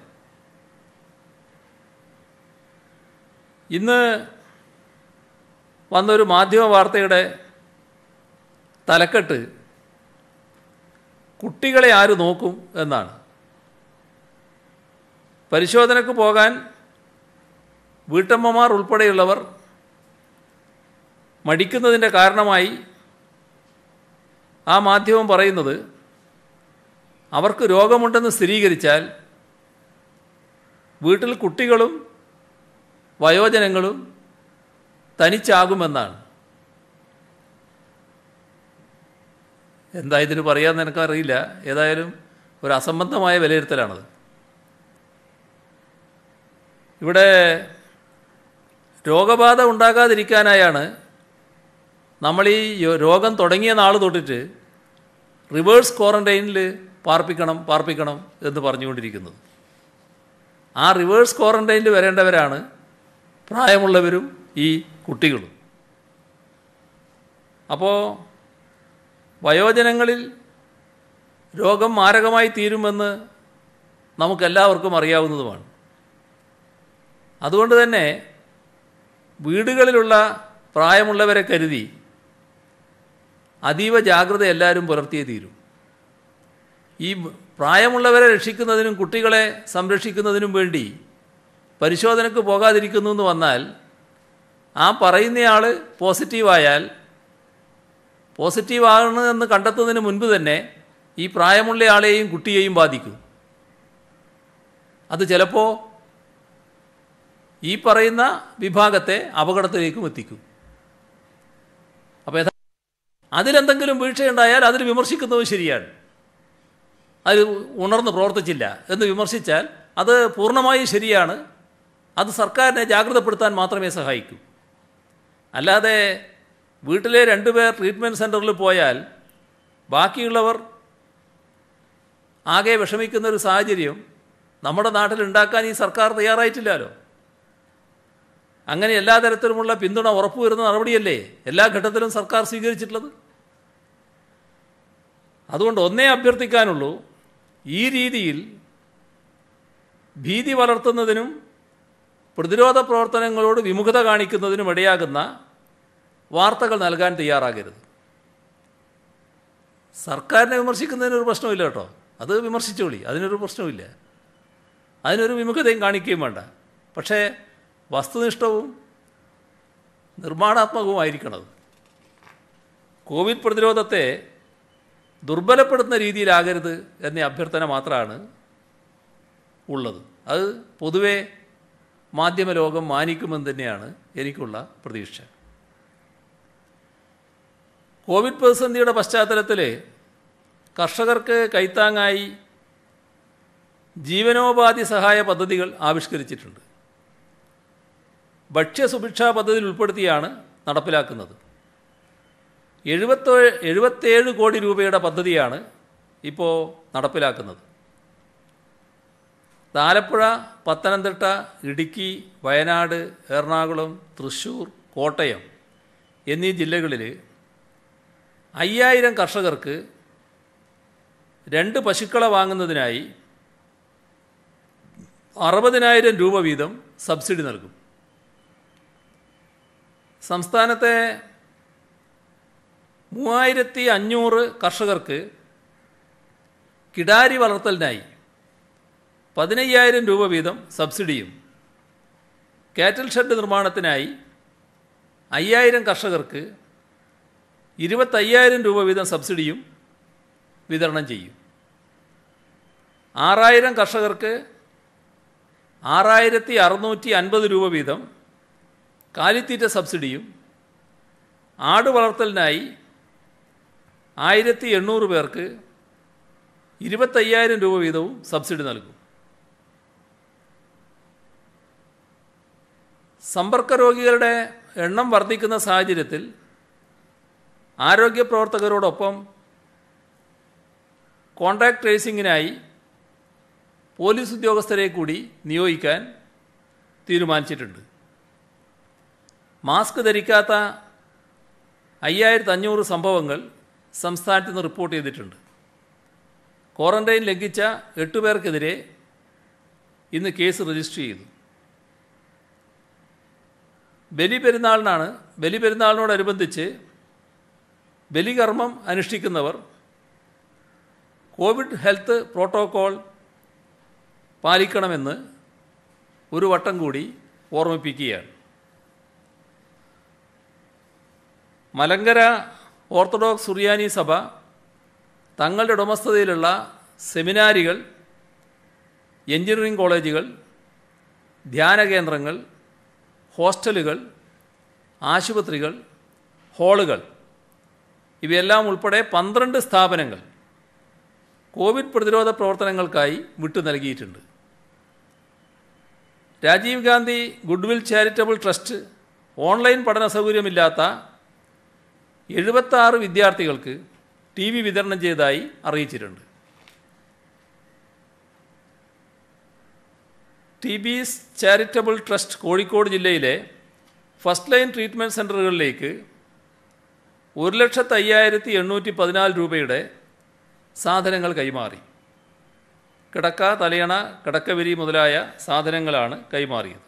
ഇന്ന് വന്നൊരു മാധ്യമ വാർത്തയുടെ തലക്കെട്ട് കുട്ടികളെ ആര് നോക്കും എന്നാണ് പരിശോധനയ്ക്ക് പോകാൻ വീട്ടമ്മമാർ ഉൾപ്പെടെയുള്ളവർ മടിക്കുന്നതിൻ്റെ കാരണമായി ആ മാധ്യമം പറയുന്നത് അവർക്ക് രോഗമുണ്ടെന്ന് സ്ഥിരീകരിച്ചാൽ വീട്ടിൽ കുട്ടികളും വയോജനങ്ങളും തനിച്ചാകുമെന്നാണ് എന്താ ഇതിന് പറയാമെന്ന് എനിക്കറിയില്ല ഏതായാലും ഒരു അസംബന്ധമായ വിലയിരുത്തലാണത് ഇവിടെ രോഗബാധ ഉണ്ടാകാതിരിക്കാനായാണ് നമ്മൾ ഈ രോഗം തുടങ്ങിയ നാൾ തൊട്ടിട്ട് റിവേഴ്സ് ക്വാറന്റൈനിൽ പാർപ്പിക്കണം പാർപ്പിക്കണം എന്ന് പറഞ്ഞുകൊണ്ടിരിക്കുന്നത് ആ റിവേഴ്സ് ക്വാറന്റൈനിൽ വരേണ്ടവരാണ് പ്രായമുള്ളവരും ഈ കുട്ടികളും അപ്പോൾ വയോജനങ്ങളിൽ രോഗം മാരകമായി തീരുമെന്ന് നമുക്കെല്ലാവർക്കും അറിയാവുന്നതുമാണ് അതുകൊണ്ട് തന്നെ വീടുകളിലുള്ള പ്രായമുള്ളവരെ കരുതി അതീവ ജാഗ്രത എല്ലാവരും പുലർത്തിയേ തീരും ഈ പ്രായമുള്ളവരെ രക്ഷിക്കുന്നതിനും കുട്ടികളെ സംരക്ഷിക്കുന്നതിനും വേണ്ടി പരിശോധനയ്ക്ക് പോകാതിരിക്കുന്നു എന്ന് വന്നാൽ ആ പറയുന്നയാൾ പോസിറ്റീവായാൽ പോസിറ്റീവാണ് എന്ന് കണ്ടെത്തുന്നതിന് മുൻപ് തന്നെ ഈ പ്രായമുള്ള ആളെയും കുട്ടിയെയും ബാധിക്കും അത് ചിലപ്പോൾ ഈ പറയുന്ന വിഭാഗത്തെ അപകടത്തിലേക്കും എത്തിക്കും അപ്പോൾ യഥാ അതിലെന്തെങ്കിലും വീഴ്ചയുണ്ടായാൽ അതിന് വിമർശിക്കുന്നത് ശരിയാണ് അത് ഉണർന്ന് പ്രവർത്തിച്ചില്ല എന്ന് വിമർശിച്ചാൽ അത് പൂർണ്ണമായും ശരിയാണ് അത് സർക്കാരിനെ ജാഗ്രതപ്പെടുത്താൻ മാത്രമേ സഹായിക്കൂ അല്ലാതെ വീട്ടിലെ രണ്ടുപേർ ട്രീറ്റ്മെൻറ്റ് സെൻറ്ററിൽ പോയാൽ ബാക്കിയുള്ളവർ ആകെ വിഷമിക്കുന്ന ഒരു സാഹചര്യം നമ്മുടെ നാട്ടിൽ ഉണ്ടാക്കാൻ ഈ സർക്കാർ തയ്യാറായിട്ടില്ലല്ലോ അങ്ങനെ എല്ലാ തരത്തിലുമുള്ള പിന്തുണ ഉറപ്പുവരുന്ന നടപടിയല്ലേ എല്ലാ ഘട്ടത്തിലും സർക്കാർ സ്വീകരിച്ചിട്ടുള്ളത് അതുകൊണ്ട് ഒന്നേ അഭ്യർത്ഥിക്കാനുള്ളൂ ഈ രീതിയിൽ ഭീതി വളർത്തുന്നതിനും പ്രതിരോധ പ്രവർത്തനങ്ങളോട് വിമുഖത കാണിക്കുന്നതിനും ഇടയാകുന്ന വാർത്തകൾ നൽകാൻ തയ്യാറാകരുത് സർക്കാരിനെ വിമർശിക്കുന്നതിനൊരു പ്രശ്നമില്ല കേട്ടോ അത് വിമർശിച്ചോളി അതിനൊരു പ്രശ്നമില്ല അതിനൊരു വിമുഖതയും കാണിക്കുകയും വേണ്ട പക്ഷേ വസ്തുനിഷ്ഠവും നിർമ്മാണാത്മകവുമായിരിക്കണത് കോവിഡ് പ്രതിരോധത്തെ ദുർബലപ്പെടുത്തുന്ന രീതിയിലാകരുത് എന്ന അഭ്യർത്ഥന മാത്രമാണ് ഉള്ളത് അത് പൊതുവെ മാധ്യമലോകം മാനിക്കുമെന്ന് തന്നെയാണ് എനിക്കുള്ള പ്രതീക്ഷ കോവിഡ് പ്രതിസന്ധിയുടെ പശ്ചാത്തലത്തിൽ കർഷകർക്ക് കൈത്താങ്ങായി ജീവനോപാധി സഹായ പദ്ധതികൾ ആവിഷ്കരിച്ചിട്ടുണ്ട് ഭക്ഷ്യസുഭിക്ഷാ പദ്ധതിയിൽ ഉൾപ്പെടുത്തിയാണ് നടപ്പിലാക്കുന്നത് എഴുപത്തോ എഴുപത്തേഴ് കോടി രൂപയുടെ പദ്ധതിയാണ് ഇപ്പോൾ നടപ്പിലാക്കുന്നത് ആലപ്പുഴ പത്തനംതിട്ട ഇടുക്കി വയനാട് എറണാകുളം തൃശ്ശൂർ കോട്ടയം എന്നീ ജില്ലകളിൽ അയ്യായിരം കർഷകർക്ക് രണ്ട് പശുക്കളെ വാങ്ങുന്നതിനായി അറുപതിനായിരം രൂപ വീതം സബ്സിഡി നൽകും സംസ്ഥാനത്തെ മൂവായിരത്തി അഞ്ഞൂറ് കർഷകർക്ക് കിടാരി വളർത്തലിനായി പതിനയ്യായിരം രൂപ വീതം സബ്സിഡിയും കാറ്റൽ ഷെഡ് നിർമ്മാണത്തിനായി അയ്യായിരം കർഷകർക്ക് ഇരുപത്തയ്യായിരം രൂപ വീതം സബ്സിഡിയും വിതരണം ചെയ്യും ആറായിരം കർഷകർക്ക് ആറായിരത്തി അറുന്നൂറ്റി അൻപത് രൂപ വീതം കാലിത്തീറ്റ സബ്സിഡിയും ആട് വളർത്തലിനായി ആയിരത്തി എണ്ണൂറ് പേർക്ക് ഇരുപത്തയ്യായിരം രൂപ വീതവും സബ്സിഡി നൽകും സമ്പർക്ക രോഗികളുടെ എണ്ണം വർദ്ധിക്കുന്ന സാഹചര്യത്തിൽ ആരോഗ്യ പ്രവർത്തകരോടൊപ്പം കോൺടാക്ട് ട്രേസിങ്ങിനായി പോലീസ് ഉദ്യോഗസ്ഥരെ കൂടി നിയോഗിക്കാൻ തീരുമാനിച്ചിട്ടുണ്ട് മാസ്ക് ധരിക്കാത്ത അയ്യായിരത്തി അഞ്ഞൂറ് സംഭവങ്ങൾ സംസ്ഥാനത്ത് നിന്ന് റിപ്പോർട്ട് ചെയ്തിട്ടുണ്ട് ക്വാറന്റൈൻ ലംഘിച്ച എട്ട് പേർക്കെതിരെ ഇന്ന് കേസ് രജിസ്റ്റർ ചെയ്തു ബലി പെരുന്നാളിനാണ് ബലി പെരുന്നാളിനോടനുബന്ധിച്ച് ബലികർമ്മം അനുഷ്ഠിക്കുന്നവർ കോവിഡ് ഹെൽത്ത് പ്രോട്ടോക്കോൾ പാലിക്കണമെന്ന് ഒരു വട്ടം കൂടി ഓർമ്മിപ്പിക്കുകയാണ് മലങ്കര ഓർത്തഡോക്സ് സുറിയാനി സഭ തങ്ങളുടെ ഉടമസ്ഥതയിലുള്ള സെമിനാരികൾ എഞ്ചിനീയറിംഗ് കോളേജുകൾ ധ്യാന കേന്ദ്രങ്ങൾ ഹോസ്റ്റലുകൾ ആശുപത്രികൾ ഹാളുകൾ ഇവയെല്ലാം ഉൾപ്പെടെ പന്ത്രണ്ട് സ്ഥാപനങ്ങൾ കോവിഡ് പ്രതിരോധ പ്രവർത്തനങ്ങൾക്കായി വിട്ടു നൽകിയിട്ടുണ്ട് Rajiv Gandhi goodwill charitable trust online പഠന സൗകര്യമില്ലാത്ത എഴുപത്താറ് വിദ്യാർത്ഥികൾക്ക് ടി വി വിതരണം ചെയ്തതായി അറിയിച്ചിട്ടുണ്ട് ടി ബീസ് ചാരിറ്റബിൾ ട്രസ്റ്റ് കോഴിക്കോട് ജില്ലയിലെ ഫസ്റ്റ് ലൈൻ ട്രീറ്റ്മെൻറ്റ് സെൻ്ററുകളിലേക്ക് ഒരു ലക്ഷത്തി അയ്യായിരത്തി എണ്ണൂറ്റി പതിനാല് രൂപയുടെ സാധനങ്ങൾ കൈമാറി കിടക്ക തലയണ കിടക്കവരി മുതലായ സാധനങ്ങളാണ് കൈമാറിയത്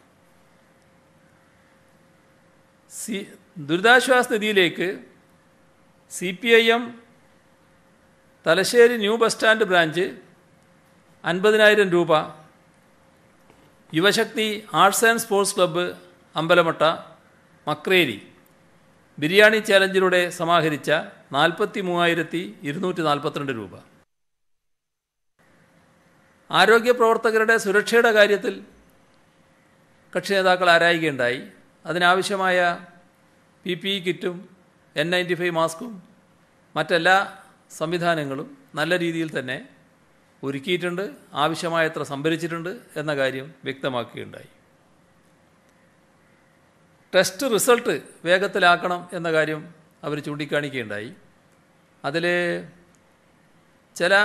സി ദുരിതാശ്വാസ നിധിയിലേക്ക് C P I M Thalassery new bus stand branch അൻപതിനായിരം രൂപ Yuvashakti arts and sports club Ambalamatta Makreri biryani ചാലഞ്ചിലൂടെ സമാഹരിച്ച നാൽപ്പത്തി മൂവായിരത്തി ഇരുന്നൂറ്റി നാൽപ്പത്തിരണ്ട് രൂപ ആരോഗ്യ പ്രവർത്തകരുടെ സുരക്ഷയുടെ കാര്യത്തിൽ കക്ഷി നേതാക്കൾ ആരായുകയുണ്ടായി അതിനാവശ്യമായ പി പി ഇ കിറ്റും എൻ നയൻറ്റി ഫൈവ് മാസ്കും മറ്റെല്ലാ സംവിധാനങ്ങളും നല്ല രീതിയിൽ തന്നെ ഒരുക്കിയിട്ടുണ്ട് ആവശ്യമായത്ര സംഭരിച്ചിട്ടുണ്ട് എന്ന കാര്യം വ്യക്തമാക്കുകയുണ്ടായി ടെസ്റ്റ് റിസൾട്ട് വേഗത്തിലാക്കണം എന്ന കാര്യം അവർ ചൂണ്ടിക്കാണിക്കുകയുണ്ടായി അതിൽ ചില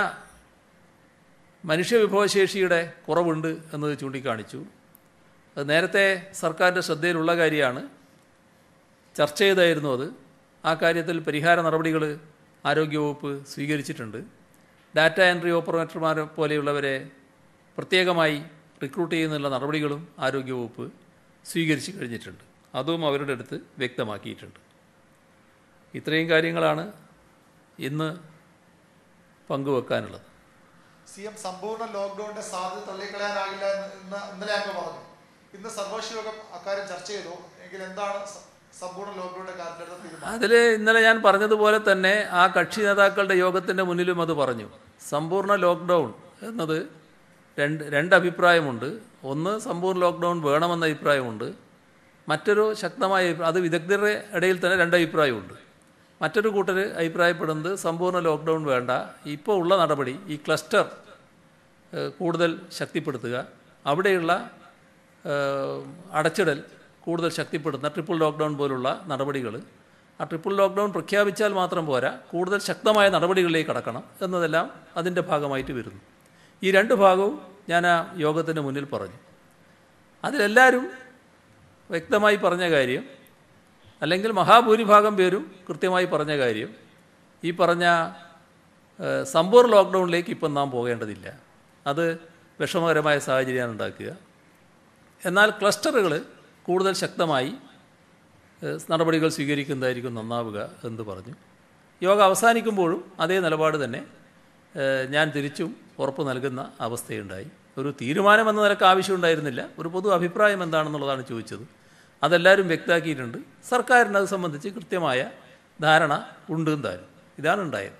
മനുഷ്യവിഭവശേഷിയുടെ കുറവുണ്ട് എന്നത് ചൂണ്ടിക്കാണിച്ചു അത് നേരത്തെ സർക്കാരിൻ്റെ ശ്രദ്ധയിലുള്ള കാര്യമാണ് ചർച്ച ചെയ്തായിരുന്നു അത് ആ കാര്യത്തിൽ പരിഹാര നടപടികൾ ആരോഗ്യവകുപ്പ് സ്വീകരിച്ചിട്ടുണ്ട് ഡാറ്റ എൻട്രി ഓപ്പറേറ്റർമാരെ പോലെയുള്ളവരെ പ്രത്യേകമായി റിക്രൂട്ട് ചെയ്യുന്നുള്ള നടപടികളും ആരോഗ്യവകുപ്പ് സ്വീകരിച്ചു കഴിഞ്ഞിട്ടുണ്ട് അതും അവരുടെ അടുത്ത് വ്യക്തമാക്കിയിട്ടുണ്ട് ഇത്രയും കാര്യങ്ങളാണ് ഇന്ന് പങ്കുവെക്കാനുള്ളത് സി എം സമ്പൂർണ്ണ ലോക്ക്ഡൌണിന്റെ സാധ്യത തള്ളിക്കളയാനാകില്ല എന്ന് ഇന്ന് ഇന്നലെ അങ്ങ് പറഞ്ഞു ഇന്ന് സർവകക്ഷി യോഗം അക്കാര്യം ചർച്ച ചെയ്തു എങ്കിൽ എന്താണ് സ- സമ്പൂർണ്ണ ലോക്ക്ഡൌണിന്റെ കാര്യത്തിൽ എടുത്ത തീരുമാനം അതിൽ ഇന്നലെ ഞാൻ പറഞ്ഞതുപോലെ തന്നെ ആ കക്ഷി നേതാക്കളുടെ യോഗത്തിൻ്റെ മുന്നിലും അത് പറഞ്ഞു സമ്പൂർണ്ണ ലോക്ക്ഡൗൺ എന്നത് രണ്ട് രണ്ട് അഭിപ്രായമുണ്ട് ഒന്ന് സമ്പൂർണ്ണ ലോക്ക്ഡൗൺ വേണമെന്ന അഭിപ്രായമുണ്ട് മറ്റൊരു ശക്തമായ അഭി- അത് വിദഗ്ധരുടെ ഇടയിൽ തന്നെ രണ്ട് അഭിപ്രായമുണ്ട് മറ്റൊരു കൂട്ടർ അഭിപ്രായപ്പെടുന്നത് സമ്പൂർണ്ണ ലോക്ക്ഡൗൺ വേണ്ട ഇപ്പോൾ ഉള്ള നടപടി ഈ ക്ലസ്റ്റർ ഏഹ്, കൂടുതൽ ശക്തിപ്പെടുത്തുക അവിടെയുള്ള ഏഹ്, അടച്ചിടൽ കൂടുതൽ ശക്തിപ്പെടുത്തുന്ന ട്രിപ്പിൾ ലോക്ക്ഡൗൺ പോലുള്ള നടപടികൾ ആ ട്രിപ്പിൾ ലോക്ക്ഡൗൺ പ്രഖ്യാപിച്ചാൽ മാത്രം പോരാ കൂടുതൽ ശക്തമായ നടപടികളിലേക്ക് കടക്കണം എന്നതെല്ലാം അതിൻ്റെ ഭാഗമായിട്ട് വരുന്നു ഈ രണ്ട് ഭാഗവും ഞാൻ ആ യോഗത്തിൻ്റെ മുന്നിൽ പറഞ്ഞു അതിലെല്ലാവരും വ്യക്തമായി പറഞ്ഞ കാര്യം അല്ലെങ്കിൽ മഹാഭൂരിഭാഗം പേരും കൃത്യമായി പറഞ്ഞ കാര്യം ഈ പറഞ്ഞ ഏഹ്, സമ്പൂർണ്ണ ലോക്ക്ഡൗണിലേക്ക് ഇപ്പം നാം പോകേണ്ടതില്ല അത് വിഷമകരമായ സാഹചര്യമാണ് ഉണ്ടാക്കുക എന്നാൽ ക്ലസ്റ്ററുകൾ കൂടുതൽ ശക്തമായി ഏഹ്, നടപടികൾ സ്വീകരിക്കുന്നതായിരിക്കും നന്നാവുക എന്ന് പറഞ്ഞു യോഗ അവസാനിക്കുമ്പോഴും അതേ നിലപാട് തന്നെ ഏഹ്, ഞാൻ തിരിച്ചും ഉറപ്പ് നൽകുന്ന അവസ്ഥയുണ്ടായി ഒരു തീരുമാനം എന്ന നിലക്ക് ആവശ്യമുണ്ടായിരുന്നില്ല ഒരു പൊതു അഭിപ്രായം എന്താണെന്നുള്ളതാണ് ചോദിച്ചത് അതെല്ലാവരും വ്യക്തമാക്കിയിട്ടുണ്ട് സർക്കാരിന് അത് സംബന്ധിച്ച് കൃത്യമായ ധാരണ ഉണ്ട് എന്തായാലും ഇതാണ് ഉണ്ടായത്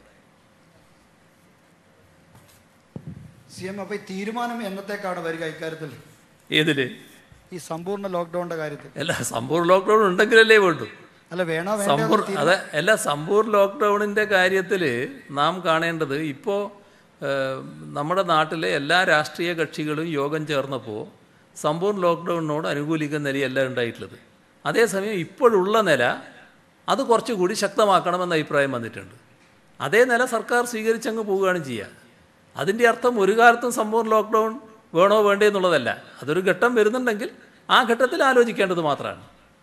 സി എം അപ്പോൾ ഈ തീരുമാനം എന്നത്തേക്കാണ് വരിക ഇക്കാര്യത്തിൽ ഏതിൽ ഈ സമ്പൂർണ്ണ ലോക്ക്ഡൌണിന്റെ കാര്യത്തിൽ അല്ല സമ്പൂർണ്ണ ലോക്ക്ഡൗൺ ഉണ്ടെങ്കിലല്ലേ വേണ്ടൂ അല്ല വേണോ സമ്പൂർ വേണ്ട അതെ അല്ല സമ്പൂർണ്ണ ലോക്ക്ഡൗണിൻ്റെ കാര്യത്തിൽ നാം കാണേണ്ടത് ഇപ്പോൾ നമ്മുടെ നാട്ടിലെ എല്ലാ രാഷ്ട്രീയ കക്ഷികളും യോഗം ചേർന്നപ്പോൾ സമ്പൂർണ്ണ ലോക്ക്ഡൗണിനോട് അനുകൂലിക്കുന്ന നിലയല്ല ഉണ്ടായിട്ടുള്ളത് അതേസമയം ഇപ്പോഴുള്ള നില അത് കുറച്ചുകൂടി ശക്തമാക്കണമെന്ന അഭിപ്രായം വന്നിട്ടുണ്ട് അതേ നില സർക്കാർ സ്വീകരിച്ചങ്ങ് പോവുകയാണ് ചെയ്യുക അതിൻ്റെ അർത്ഥം ഒരു കാലത്തും സമ്പൂർണ്ണ ലോക്ക്ഡൗൺ വേണോ വേണ്ടേ എന്നുള്ളതല്ല അതൊരു ഘട്ടം വരുന്നുണ്ടെങ്കിൽ ആ ഘട്ടത്തിൽ ആലോചിക്കേണ്ടത് മാത്രമാണ്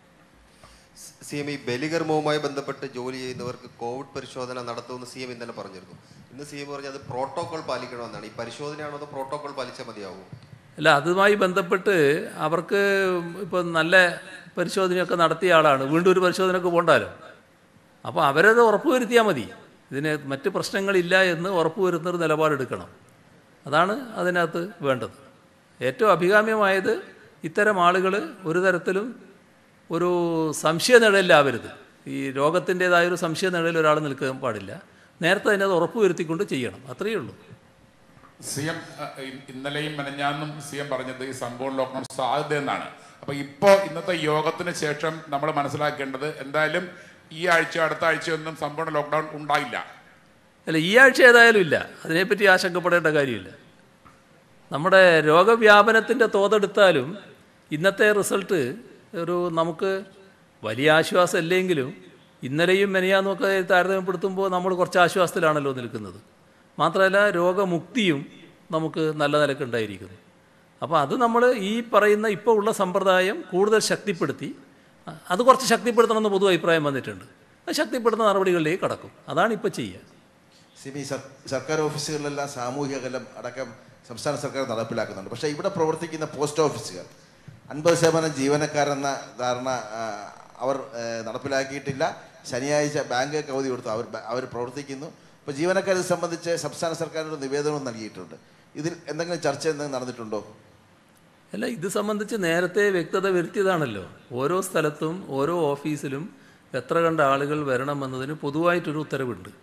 സി എം ഈ ബലികർമ്മവുമായി ബന്ധപ്പെട്ട് ജോലി ചെയ്യുന്നവർക്ക് കോവിഡ് പരിശോധന നടത്തുമെന്ന് സി എം ഇന്നലെ പറഞ്ഞിരുന്നു ഇന്ന് സി എം പറഞ്ഞത് പ്രോട്ടോകോൾ പാലിക്കണമെന്നാണ് ഈ പരിശോധനയാണോ അതോ പ്രോട്ടോകോൾ പാലിച്ചാൽ മതിയാവും അല്ല അതുമായി ബന്ധപ്പെട്ട് അവർക്ക് ഇപ്പം നല്ല പരിശോധനയൊക്കെ നടത്തിയ ആളാണ് വീണ്ടും ഒരു പരിശോധനയ്ക്ക് പോകണ്ടാലോ അപ്പോൾ അവരത് ഉറപ്പുവരുത്തിയാൽ മതി ഇതിന് മറ്റ് പ്രശ്നങ്ങളില്ല എന്ന് ഉറപ്പുവരുത്തുന്നൊരു നിലപാടെടുക്കണം അതാണ് അതിനകത്ത് വേണ്ടത് ഏറ്റവും അഭികാമ്യമായത് ഇത്തരം ആളുകൾ ഒരു തരത്തിലും ഒരു സംശയ നിഴലിലാവരുത് ഈ രോഗത്തിൻ്റേതായൊരു സംശയ നിഴലിൽ ഒരാൾ നിൽക്കാൻ പാടില്ല നേരത്തെ തന്നെ അത് ഉറപ്പുവരുത്തിക്കൊണ്ട് ചെയ്യണം അത്രയേ ഉള്ളൂ സി എം ഇന്നലെയും മെനഞ്ഞാന്നും സി എം പറഞ്ഞത് ഈ സമ്പൂർണ്ണ ലോക്ക്ഡൌൺ സാധ്യത എന്നാണ് അപ്പൊ ഇപ്പോ ഇന്നത്തെ യോഗത്തിന് ശേഷം നമ്മൾ മനസ്സിലാക്കേണ്ടത് എന്തായാലും ഈ ആഴ്ച അടുത്ത ആഴ്ചയൊന്നും സമ്പൂർണ്ണ ലോക്ക്ഡൌൺ ഉണ്ടായില്ല അല്ല ഈ ആഴ്ച ഏതായാലും ഇല്ല അതിനെപ്പറ്റി ആശങ്കപ്പെടേണ്ട കാര്യമില്ല നമ്മുടെ രോഗവ്യാപനത്തിൻ്റെ തോതെടുത്താലും ഇന്നത്തെ റിസൾട്ട് ഒരു നമുക്ക് വലിയ ആശ്വാസം ഇല്ലെങ്കിലും ഇന്നലെയും മെനയാന്നൊക്കെ താരതമ്യപ്പെടുത്തുമ്പോൾ നമ്മൾ കുറച്ച് ആശ്വാസത്തിലാണല്ലോ നിൽക്കുന്നത് മാത്രമല്ല രോഗമുക്തിയും നമുക്ക് നല്ല നിലക്കുണ്ടായിരിക്കുന്നു അപ്പോൾ അത് നമ്മൾ ഈ പറയുന്ന ഇപ്പോൾ ഉള്ള സമ്പ്രദായം കൂടുതൽ ശക്തിപ്പെടുത്തി അ- അത് കുറച്ച് ശക്തിപ്പെടുത്തണമെന്ന് പൊതു അഭിപ്രായം വന്നിട്ടുണ്ട് അത് ശക്തിപ്പെടുത്തുന്ന നടപടികളിലേക്ക് കടക്കും അതാണ് ഇപ്പോൾ ചെയ്യുക സിമി സർ- സർക്കാർ ഓഫീസുകളിലെല്ലാം സാമൂഹിക അകലം അടക്കം സംസ്ഥാന സർക്കാർ നടപ്പിലാക്കുന്നുണ്ട് പക്ഷേ ഇവിടെ പ്രവർത്തിക്കുന്ന പോസ്റ്റ് ഓഫീസുകൾ അൻപത് ശതമാനം ജീവനക്കാരെന്ന ധാരണ ആ, അവർ ഏ, നടപ്പിലാക്കിയിട്ടില്ല ശനിയാഴ്ച ബാങ്ക് അവധി കൊടുത്തു അവർ ബ- അവർ പ്രവർത്തിക്കുന്നു അപ്പോൾ ജീവനക്കാരെ സംബന്ധിച്ച് സംസ്ഥാന സർക്കാരിനൊരു നിവേദനവും നൽകിയിട്ടുണ്ട് ഇതിൽ എന്തെങ്കിലും ചർച്ച എന്തെങ്കിലും നടന്നിട്ടുണ്ടോ അല്ല ഇത് സംബന്ധിച്ച് നേരത്തെ വ്യക്തത വരുത്തിയതാണല്ലോ ഓരോ സ്ഥലത്തും ഓരോ ഓഫീസിലും എത്ര കണ്ട ആളുകൾ വരണമെന്നതിന് പൊതുവായിട്ടൊരു ഉത്തരവുണ്ട്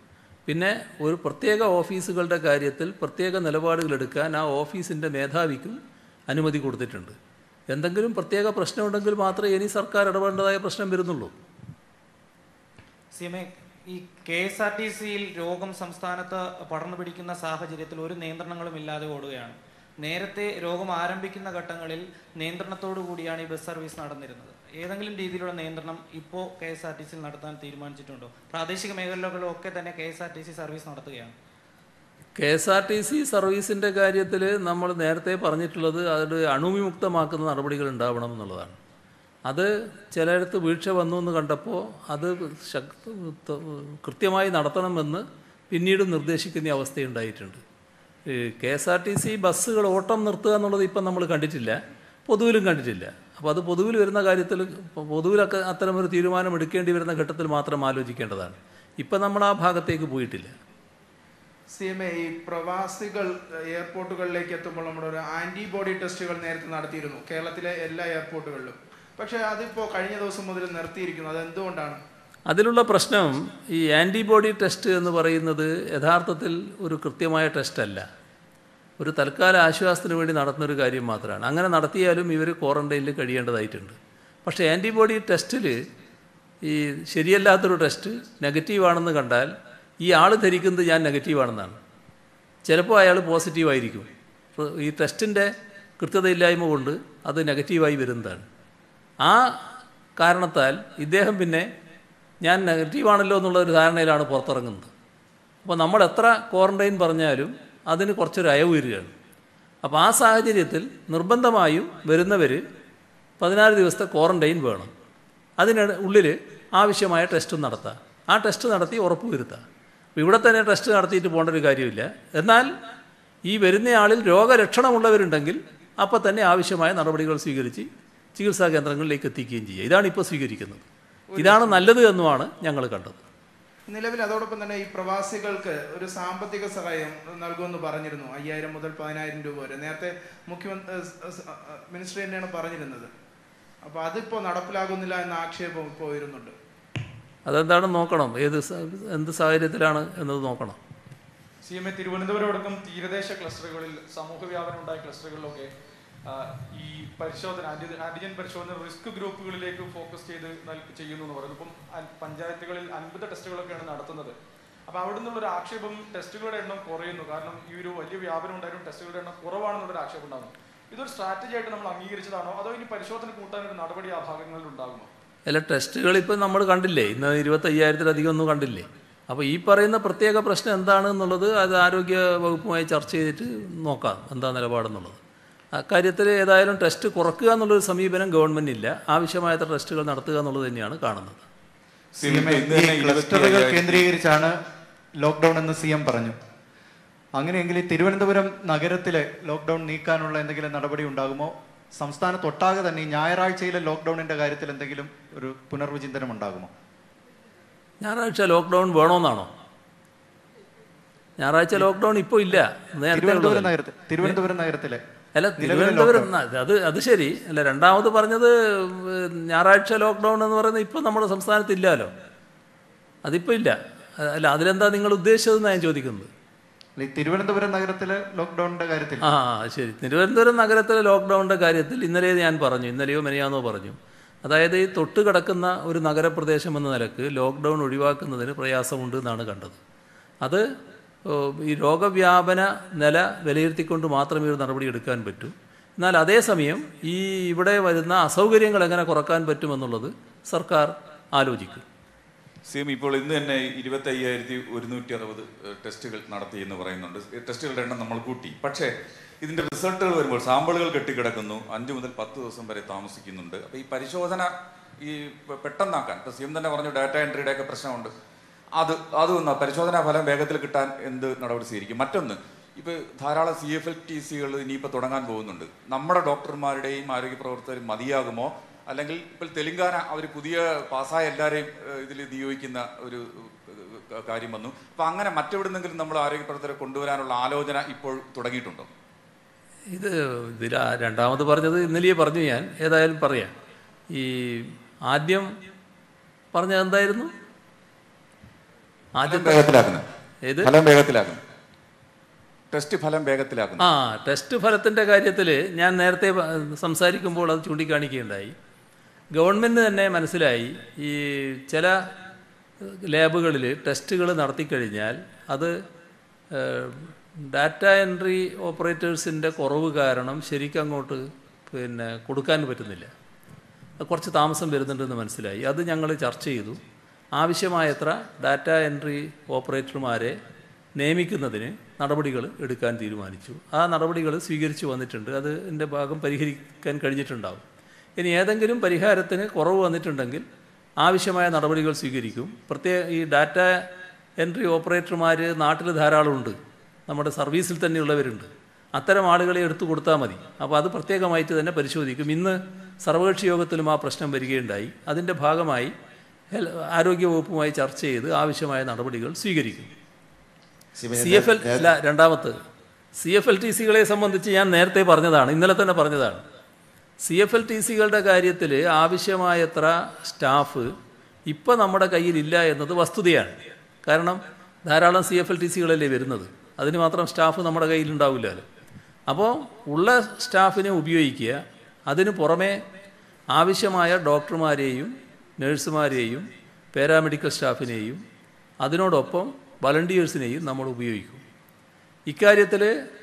പിന്നെ ഒരു പ്രത്യേക ഓഫീസുകളുടെ കാര്യത്തിൽ പ്രത്യേക നിലപാടുകൾ എടുക്കാൻ ആ ഓഫീസിൻ്റെ മേധാവിക്കും അനുമതി കൊടുത്തിട്ടുണ്ട് എന്തെങ്കിലും പ്രത്യേക പ്രശ്നമുണ്ടെങ്കിൽ മാത്രമേ ഇനി സർക്കാർ ഇടപെടേണ്ടതായ പ്രശ്നം വരുന്നുള്ളൂ സിമെ ഈ കെ എസ് ആർ ടി സിയിൽ രോഗം സംസ്ഥാനത്ത് പടർന്നു പിടിക്കുന്ന സാഹചര്യത്തിൽ ഒരു നിയന്ത്രണങ്ങളും ഇല്ലാതെ ഓടുകയാണ് നേരത്തെ രോഗം ആരംഭിക്കുന്ന ഘട്ടങ്ങളിൽ നിയന്ത്രണത്തോടു കൂടിയാണ് ഈ ബസ് സർവീസ് നടന്നിരുന്നത് ഏതെങ്കിലും രീതിയിലുള്ള നിയന്ത്രണം ഇപ്പോൾ കെ എസ് ആർ ടി സിയിൽ നടത്താൻ തീരുമാനിച്ചിട്ടുണ്ടോ പ്രാദേശിക മേഖലകളിലൊക്കെ തന്നെ K S R T C service നടത്തുകയാണ് K S R T C സർവീസിൻ്റെ കാര്യത്തിൽ നമ്മൾ നേരത്തെ പറഞ്ഞിട്ടുള്ളത് അത് അണുവിമുക്തമാക്കുന്ന നടപടികൾ ഉണ്ടാവണം എന്നുള്ളതാണ് അത് ചിലയിടത്ത് വീഴ്ച വന്നു എന്ന് കണ്ടപ്പോൾ അത് ശക്ത ത- കൃത്യമായി നടത്തണമെന്ന് പിന്നീട് നിർദ്ദേശിക്കുന്ന അവസ്ഥയുണ്ടായിട്ടുണ്ട് K S R T C ബസ്സുകൾ ഓട്ടം നിർത്തുക എന്നുള്ളത് ഇപ്പം നമ്മൾ കണ്ടിട്ടില്ല പൊതുവിലും കണ്ടിട്ടില്ല അപ്പോൾ അത് പൊതുവിൽ വരുന്ന കാര്യത്തിൽ പൊതുവിലൊക്കെ അത്തരമൊരു തീരുമാനം എടുക്കേണ്ടി വരുന്ന ഘട്ടത്തിൽ മാത്രം ആലോചിക്കേണ്ടതാണ് ഇപ്പം നമ്മൾ ആ ഭാഗത്തേക്ക് പോയിട്ടില്ല സി എം എ ഈ പ്രവാസികൾ എയർപോർട്ടുകളിലേക്ക് എത്തുമ്പോൾ നമ്മുടെ ഒരു ആന്റിബോഡി ടെസ്റ്റുകൾ നേരത്തെ നടത്തിയിരുന്നു കേരളത്തിലെ എല്ലാ എയർപോർട്ടുകളിലും പക്ഷേ അതിപ്പോൾ കഴിഞ്ഞ ദിവസം മുതൽ നിർത്തിയിരിക്കുന്നു അത് എന്തുകൊണ്ടാണ് അതിലുള്ള പ്രശ്നം ഈ ആൻറ്റിബോഡി ടെസ്റ്റ് എന്ന് പറയുന്നത് യഥാർത്ഥത്തിൽ ഒരു കൃത്യമായ ടെസ്റ്റല്ല ഒരു തൽക്കാല ആശ്വാസത്തിന് വേണ്ടി നടത്തുന്നൊരു കാര്യം മാത്രമാണ് അങ്ങനെ നടത്തിയാലും ഇവർ ക്വാറന്റൈനിൽ കഴിയേണ്ടതായിട്ടുണ്ട് പക്ഷേ ആൻറ്റിബോഡി ടെസ്റ്റിൽ ഈ ശരിയല്ലാത്തൊരു ടെസ്റ്റ് നെഗറ്റീവാണെന്ന് കണ്ടാൽ ഈ ആൾ ധരിക്കുന്നത് ഞാൻ നെഗറ്റീവാണെന്നാണ് ചിലപ്പോൾ അയാൾ പോസിറ്റീവായിരിക്കും അപ്പോൾ ഈ ടെസ്റ്റിൻ്റെ കൃത്യതയില്ലായ്മ കൊണ്ട് അത് നെഗറ്റീവായി വരുന്നതാണ് ആ കാരണത്താൽ ഇദ്ദേഹം പിന്നെ ഞാൻ നെഗറ്റീവാണല്ലോ എന്നുള്ള ഒരു ധാരണയിലാണ് പുറത്തിറങ്ങുന്നത് അപ്പോൾ നമ്മൾ എത്ര ക്വാറന്റൈൻ പറഞ്ഞാലും അതിന് കുറച്ചൊരു അയവ് വരികയാണ് അപ്പോൾ ആ സാഹചര്യത്തിൽ നിർബന്ധമായും വരുന്നവർ പതിനാല് ദിവസത്തെ ക്വാറന്റൈൻ വേണം അതിന് ഉള്ളിൽ ആവശ്യമായ ടെസ്റ്റും നടത്താം ആ ടെസ്റ്റ് നടത്തി ഉറപ്പ് വരുത്താം അപ്പോൾ ഇവിടെ തന്നെ ടെസ്റ്റ് നടത്തിയിട്ട് പോകേണ്ട ഒരു കാര്യമില്ല എന്നാൽ ഈ വരുന്നയാളിൽ രോഗലക്ഷണമുള്ളവരുണ്ടെങ്കിൽ അപ്പോൾ തന്നെ ആവശ്യമായ നടപടികൾ സ്വീകരിച്ച് ചികിത്സാ കേന്ദ്രങ്ങളിലേക്ക് എത്തിക്കുകയും ചെയ്യുക ഇതാണ് ഇപ്പോൾ സ്വീകരിക്കുന്നത് ഇതാണ് നല്ലത് എന്നുമാണ് ഞങ്ങൾ കണ്ടത് നിലവിൽ അതോടൊപ്പം തന്നെ ഈ പ്രവാസികൾക്ക് ഒരു സാമ്പത്തിക സഹായം നൽകുമെന്ന് പറഞ്ഞിരുന്നു അയ്യായിരം മുതൽ പതിനായിരം രൂപ വരെ നേരത്തെ മുഖ്യമന്ത്രി മിനിസ്റ്റർ തന്നെയാണ് പറഞ്ഞിരുന്നത് അപ്പോൾ അതിപ്പോൾ നടപ്പിലാകുന്നില്ല എന്ന ആക്ഷേപം ഇപ്പോൾ വരുന്നുണ്ട് അതെന്താണെന്ന് നോക്കണം ഏത് സ- എന്ത് സാഹചര്യത്തിലാണ് എന്നത് നോക്കണം സി എം എ തിരുവനന്തപുരം അടക്കം തീരദേശ ക്ലസ്റ്ററുകളിൽ സമൂഹ വ്യാപനം ഉണ്ടായ ക്ലസ്റ്ററുകളിലൊക്കെ ആ, ഈ പരിശോധന ആന്റി ആന്റിജൻ പരിശോധന റിസ്ക് ഗ്രൂപ്പുകളിലേക്ക് ഫോക്കസ് ചെയ്ത് നൽ- ചെയ്യുന്നു എന്ന് പറയുന്നു ഇപ്പം അൻ- പഞ്ചായത്തുകളിൽ അൻപത് ടെസ്റ്റുകളൊക്കെയാണ് നടത്തുന്നത് അപ്പൊ അവിടെ നിന്നുള്ള ഒരു ആക്ഷേപം ടെസ്റ്റുകളുടെ എണ്ണം കുറയുന്നു കാരണം ഈ ഒരു വലിയ വ്യാപനം ഉണ്ടായിരുന്നു ടെസ്റ്റുകളുടെ എണ്ണം കുറവാണെന്നുള്ളൊരു ആക്ഷേപം ഉണ്ടാകുന്നു ഇതൊരു സ്ട്രാറ്റജി ആയിട്ട് നമ്മൾ അംഗീകരിച്ചതാണോ അതോ ഇനി പരിശോധന കൂട്ടാനൊരു നടപടി ആ ഭാഗങ്ങളിൽ ഉണ്ടാകുമോ അല്ല ടെസ്റ്റുകൾ ഇപ്പം നമ്മൾ കണ്ടില്ലേ ഇന്ന് ഇരുപത്തയ്യായിരത്തിലധികം ഒന്നും കണ്ടില്ലേ അപ്പോൾ ഈ പറയുന്ന പ്രത്യേക പ്രശ്നം എന്താണ് എന്നുള്ളത് അത് ആരോഗ്യ വകുപ്പുമായി ചർച്ച ചെയ്തിട്ട് നോക്കാം എന്താ നിലപാടെന്നുള്ളത് അക്കാര്യത്തിൽ ഏതായാലും ടെസ്റ്റ് കുറക്കുക എന്നുള്ളൊരു സമീപനം ഗവൺമെൻറ്റില്ല ആവശ്യമായത്ര ടെസ്റ്റുകൾ നടത്തുക എന്നുള്ളത് തന്നെയാണ് കാണുന്നത് സി എം എ ഈ ക്ലസ്റ്ററുകൾ കേന്ദ്രീകരിച്ചാണ് ലോക്ക്ഡൌൺ എന്ന് സി എം പറഞ്ഞു അങ്ങനെയെങ്കിൽ ഈ തിരുവനന്തപുരം നഗരത്തിലെ ലോക്ക്ഡൌൺ നീക്കാനുള്ള എന്തെങ്കിലും നടപടി ഉണ്ടാകുമോ സംസ്ഥാനത്തൊട്ടാകെ തന്നെ ഈ ഞായറാഴ്ചയിലെ ലോക്ക്ഡൌണിന്റെ കാര്യത്തിൽ എന്തെങ്കിലും ഒരു പുനർവിചിന്തനം ഉണ്ടാകുമോ ഞായറാഴ്ച ലോക്ക്ഡൗൺ വേണമെന്നാണോ ഞായറാഴ്ച ലോക്ക്ഡൗൺ ഇപ്പോൾ ഇല്ല നേരത്തെ തിരുവനന്തപുരം ഉള്ളതല്ലേ? നഗരത്തിൽ തിരുവനന്തപുരം നഗരത്തിലെ അല്ല നിലവിലെ തിരുവനന്തപുരം ന- അത് അത് ശരി അല്ല രണ്ടാമത് പറഞ്ഞത് ഉം, ഞായറാഴ്ച ലോക്ക്ഡൗൺ എന്ന് പറയുന്നത് ഇപ്പോൾ നമ്മുടെ സംസ്ഥാനത്ത് ഇല്ലല്ലോ അതിപ്പോൾ ഇല്ല അല്ല അതിലെന്താ നിങ്ങൾ ഉദ്ദേശിച്ചതെന്നാണ് ഞാൻ ചോദിക്കുന്നത് ഈ തിരുവനന്തപുരം നഗരത്തിലെ ലോക്ക്ഡൌണിന്റെ കാര്യത്തിൽ ആ ശരി തിരുവനന്തപുരം നഗരത്തിലെ ലോക്ക്ഡൗണിൻ്റെ കാര്യത്തിൽ ഇന്നലെ ഞാൻ പറഞ്ഞു ഇന്നലെയോ മെനയാന്നോ പറഞ്ഞു അതായത് ഈ തൊട്ട് കിടക്കുന്ന ഒരു നഗരപ്രദേശം എന്ന നിലക്ക് ലോക്ക്ഡൗൺ ഒഴിവാക്കുന്നതിന് പ്രയാസമുണ്ട് എന്നാണ് കണ്ടത് അത് ഓ, ഈ രോഗവ്യാപന നില വിലയിരുത്തിക്കൊണ്ട് മാത്രമേ ഒരു നടപടി എടുക്കാൻ പറ്റൂ എന്നാൽ അതേസമയം ഈ ഇവിടെ വരുന്ന അസൗകര്യങ്ങൾ എങ്ങനെ കുറക്കാൻ പറ്റുമെന്നുള്ളത് സർക്കാർ ആലോചിക്കും സെയിം ഇപ്പോൾ ഇന്ന് തന്നെ ഇരുപത്തി അയ്യായിരത്തി ഒരുന്നൂറ്റി അറുപത് ടെസ്റ്റുകൾ നടത്തി എന്ന് പറയുന്നുണ്ട് ഈ ടെസ്റ്റുകളുടെ എണ്ണം നമ്മൾ കൂട്ടി പക്ഷേ ഇതിന്റെ റിസൾട്ടുകൾ വരുമ്പോൾ സാമ്പിളുകൾ കെട്ടിക്കിടക്കുന്നു അഞ്ച് മുതൽ പത്ത് ദിവസം വരെ താമസിക്കുന്നുണ്ട് അപ്പോൾ ഈ പരിശോധന ഈ പെ- പെട്ടെന്നാക്കാൻ ഇപ്പോൾ സി എം തന്നെ പറഞ്ഞു ഡാറ്റ എൻട്രിയുടെ ഒക്കെ പ്രശ്നമുണ്ട് അത് അതൊന്ന് പരിശോധനാ ഫലം വേഗത്തിൽ കിട്ടാൻ എന്ത് നടപടി സ്വീകരിക്കും മറ്റൊന്ന് ഇപ്പോൾ ധാരാളം സി എഫ് എൽ ടി സികൾ ഇനിയിപ്പോൾ തുടങ്ങാൻ പോകുന്നുണ്ട് നമ്മുടെ ഡോക്ടർമാരുടെയും ആരോഗ്യ പ്രവർത്തകരും മതിയാകുമോ അല്ലെങ്കിൽ ഇപ്പോൾ തെലുങ്കാന അവർ പുതിയ പാസ്സായ എല്ലാവരെയും ഇതിൽ നിയോഗിക്കുന്ന ഒരു ഏഹ്, കാര്യം വന്നു അപ്പം അങ്ങനെ മറ്റെവിടുന്നെങ്കിലും നമ്മൾ ആരോഗ്യ പ്രവർത്തകരെ കൊണ്ടുവരാനുള്ള ആലോചന ഇപ്പോൾ തുടങ്ങിയിട്ടുണ്ടോ ഇത് ഇതിൽ ആ രണ്ടാമത് പറഞ്ഞത് ഇന്നലെയേ പറഞ്ഞു ഞാൻ ഏതായാലും പറയാം ഈ ആദ്യം പറഞ്ഞത് എന്തായിരുന്നു ആദ്യത്തെ വേഗത്തിലാക്കുന്നത് ഏത് ഫലം വേഗത്തിലാക്കുന്നു ടെസ്റ്റ് ഫലം വേഗത്തിലാക്കുന്നു ആ ടെസ്റ്റ് ഫലത്തിൻ്റെ കാര്യത്തിൽ ഞാൻ നേരത്തെ പ- സംസാരിക്കുമ്പോൾ അത് ചൂണ്ടിക്കാണിക്കുകയുണ്ടായി ഗവൺമെൻറ് തന്നെ മനസ്സിലായി ഈ ചില ലാബുകളിൽ ടെസ്റ്റുകൾ നടത്തിക്കഴിഞ്ഞാൽ അത് ഡാറ്റ എൻട്രി ഓപ്പറേറ്റേഴ്സിൻ്റെ കുറവ് കാരണം ശരിക്കും അങ്ങോട്ട് പിന്നെ കൊടുക്കാൻ പറ്റുന്നില്ല അത് കുറച്ച് താമസം വരുന്നുണ്ടെന്ന് മനസ്സിലായി അത് ഞങ്ങൾ ചർച്ച ചെയ്തു ആവശ്യമായത്ര ഡാറ്റ എൻട്രി ഓപ്പറേറ്റർമാരെ നിയമിക്കുന്നതിന് നടപടികൾ എടുക്കാൻ തീരുമാനിച്ചു ആ നടപടികൾ സ്വീകരിച്ചു വന്നിട്ടുണ്ട് അതിൻ്റെ ഭാഗം പരിഹരിക്കാൻ കഴിഞ്ഞിട്ടുണ്ടാവും ഇനി ഏതെങ്കിലും പരിഹാരത്തിന് കുറവ് വന്നിട്ടുണ്ടെങ്കിൽ ആവശ്യമായ നടപടികൾ സ്വീകരിക്കും പ്രത്യേക ഈ ഡാറ്റ എൻട്രി ഓപ്പറേറ്റർമാർ നാട്ടിൽ ധാരാളമുണ്ട് നമ്മുടെ സർവീസിൽ തന്നെയുള്ളവരുണ്ട് അത്തരം ആളുകളെ എടുത്തു കൊടുത്താൽ മതി അപ്പോൾ അത് പ്രത്യേകമായിട്ട് തന്നെ പരിശോധിക്കും ഇന്ന് സർവകക്ഷി യോഗത്തിലും ആ പ്രശ്നം വരികയുണ്ടായി അതിൻ്റെ ഭാഗമായി ഹെൽ- ആരോഗ്യവകുപ്പുമായി ചർച്ച ചെയ്ത് ആവശ്യമായ നടപടികൾ സ്വീകരിക്കും സി എഫ് എൽ അല്ല രണ്ടാമത്ത് സി എഫ് എൽ ടി സികളെ സംബന്ധിച്ച് ഞാൻ നേരത്തെ പറഞ്ഞതാണ് ഇന്നലെ തന്നെ പറഞ്ഞതാണ് സി എഫ് എൽ ടി സികളുടെ കാര്യത്തിൽ ആവശ്യമായത്ര സ്റ്റാഫ് ഇപ്പം നമ്മുടെ കയ്യിലില്ല എന്നത് വസ്തുതയാണ് കാരണം ധാരാളം സി എഫ് എൽ ടി സികളല്ലേ വരുന്നത് അതിന് മാത്രം സ്റ്റാഫ് നമ്മുടെ കയ്യിലുണ്ടാവില്ലല്ലോ അപ്പോൾ ഉള്ള സ്റ്റാഫിനെ ഉപയോഗിക്കുക അതിന് പുറമെ ആവശ്യമായ ഡോക്ടർമാരെയും നഴ്സുമാരെയും പാരാമെഡിക്കൽ സ്റ്റാഫിനെയും അതിനോടൊപ്പം വളണ്ടിയേഴ്സിനെയും നമ്മൾ ഉപയോഗിക്കും ഇക്കാര്യത്തിൽ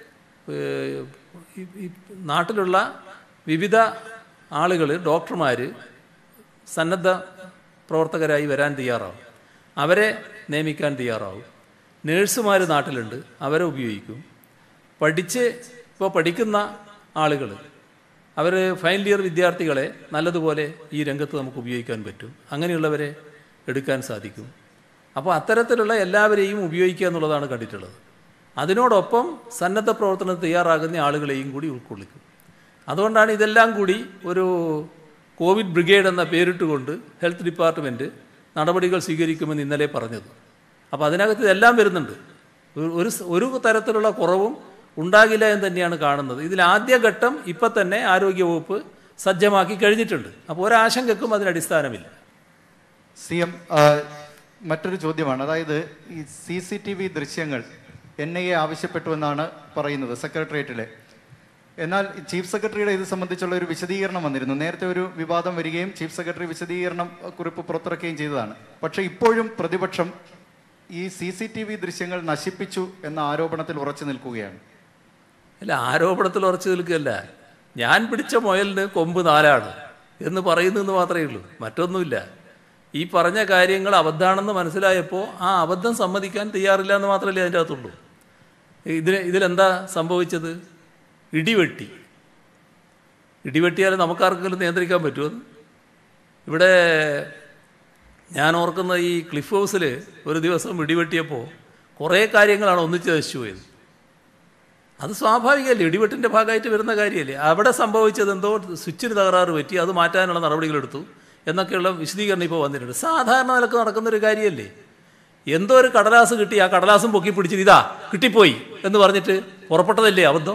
നാട്ടിലുള്ള വിവിധ ആളുകൾ ഡോക്ടർമാർ സന്നദ്ധ പ്രവർത്തകരായി വരാൻ തയ്യാറാവും അവരെ നിയമിക്കാൻ തയ്യാറാവും നേഴ്സുമാർ നാട്ടിലുണ്ട് അവരെ ഉപയോഗിക്കും പഠിച്ച് ഇപ്പോൾ പഠിക്കുന്ന ആളുകൾ അവർ ഫൈനൽ ഇയർ വിദ്യാർത്ഥികളെ നല്ലതുപോലെ ഈ രംഗത്ത് നമുക്ക് ഉപയോഗിക്കാൻ പറ്റും അങ്ങനെയുള്ളവരെ എടുക്കാൻ സാധിക്കും അപ്പോൾ അത്തരത്തിലുള്ള എല്ലാവരെയും ഉപയോഗിക്കുക എന്നുള്ളതാണ് കണ്ടിട്ടുള്ളത് അതിനോടൊപ്പം സന്നദ്ധ പ്രവർത്തനത്തിന് തയ്യാറാകുന്ന ആളുകളെയും കൂടി ഉൾക്കൊള്ളിക്കും അതുകൊണ്ടാണ് ഇതെല്ലാം കൂടി ഒരു കോവിഡ് ബ്രിഗേഡ് എന്ന പേരിട്ടുകൊണ്ട് ഹെൽത്ത് ഡിപ്പാർട്ട്മെൻറ്റ് നടപടികൾ സ്വീകരിക്കുമെന്ന് ഇന്നലെ പറഞ്ഞത് അപ്പോൾ അതിനകത്ത് ഇതെല്ലാം വരുന്നുണ്ട് ഒരു- ഒരു സ- ഒരു തരത്തിലുള്ള കുറവും ഉണ്ടാകില്ല എന്ന് തന്നെയാണ് കാണുന്നത് ഇതിൽ ആദ്യ ഘട്ടം ഇപ്പം തന്നെ ആരോഗ്യവകുപ്പ് സജ്ജമാക്കി കഴിഞ്ഞിട്ടുണ്ട് അപ്പോൾ ഒരാശങ്കക്കും അതിന് അടിസ്ഥാനമില്ല സി എം മറ്റൊരു ചോദ്യമാണ് അതായത് ഈ സി സി ടി വി ദൃശ്യങ്ങൾ എൻ ഐ എ ആവശ്യപ്പെട്ടുവെന്നാണ് പറയുന്നത് സെക്രട്ടേറിയറ്റിലെ എന്നാൽ ചീഫ് സെക്രട്ടറിയുടെ ഇത് സംബന്ധിച്ചുള്ള ഒരു വിശദീകരണം വന്നിരുന്നു നേരത്തെ ഒരു വിവാദം വരികയും ചീഫ് സെക്രട്ടറി വിശദീകരണം അഹ്, കുറിപ്പ് പുറത്തിറക്കുകയും ചെയ്തതാണ് പക്ഷേ ഇപ്പോഴും പ്രതിപക്ഷം ഈ സി സി ടി വി ദൃശ്യങ്ങൾ നശിപ്പിച്ചു എന്ന ആരോപണത്തിൽ ഉറച്ചു നിൽക്കുകയാണ് അല്ല ആരോപണത്തിൽ ഉറച്ചു നിൽക്കുകയല്ല ഞാൻ പിടിച്ച മുയലിന് കൊമ്പ് നാലാണ് എന്ന് പറയുന്നെന്ന് മാത്രമേ ഉള്ളൂ മറ്റൊന്നുമില്ല ഈ പറഞ്ഞ കാര്യങ്ങൾ അബദ്ധമാണെന്ന് മനസ്സിലായപ്പോൾ ആ അബദ്ധം സമ്മതിക്കാൻ തയ്യാറില്ല എന്ന് മാത്രമല്ലേ അതിൻ്റെ അകത്തുള്ളൂ ഇതിന് ഇതിലെന്താ സംഭവിച്ചത് ഇടിവെട്ടി ഇടിവെട്ടിയാൽ നമുക്കാർക്കെങ്കിലും നിയന്ത്രിക്കാൻ പറ്റുമോ അത്? ഇവിടെ ഞാൻ ഓർക്കുന്ന ഈ ക്ലിഫ് ഹൗസിൽ ഒരു ദിവസം ഇടിവെട്ടിയപ്പോൾ കുറേ കാര്യങ്ങളാണ് ഒന്നിച്ച് നശിച്ചു പോയത് അത് സ്വാഭാവികമല്ലേ ഇടിവെട്ടിൻ്റെ ഭാഗമായിട്ട് വരുന്ന കാര്യമല്ലേ അവിടെ സംഭവിച്ചത് എന്തോ സ്വിച്ചിന് തകരാറ് പറ്റി അത് മാറ്റാനുള്ള നടപടികളെടുത്തു എന്നൊക്കെയുള്ള വിശദീകരണം ഇപ്പോൾ വന്നിട്ടുണ്ട് സാധാരണ നിലക്ക് നടക്കുന്ന ഒരു കാര്യമല്ലേ എന്തോ ഒരു കടലാസ് കിട്ടി ആ കടലാസും പൊക്കി പിടിച്ചിട്ട് ഇതാ കിട്ടിപ്പോയി എന്ന് പറഞ്ഞിട്ട് പുറപ്പെട്ടതല്ലേ അബദ്ധം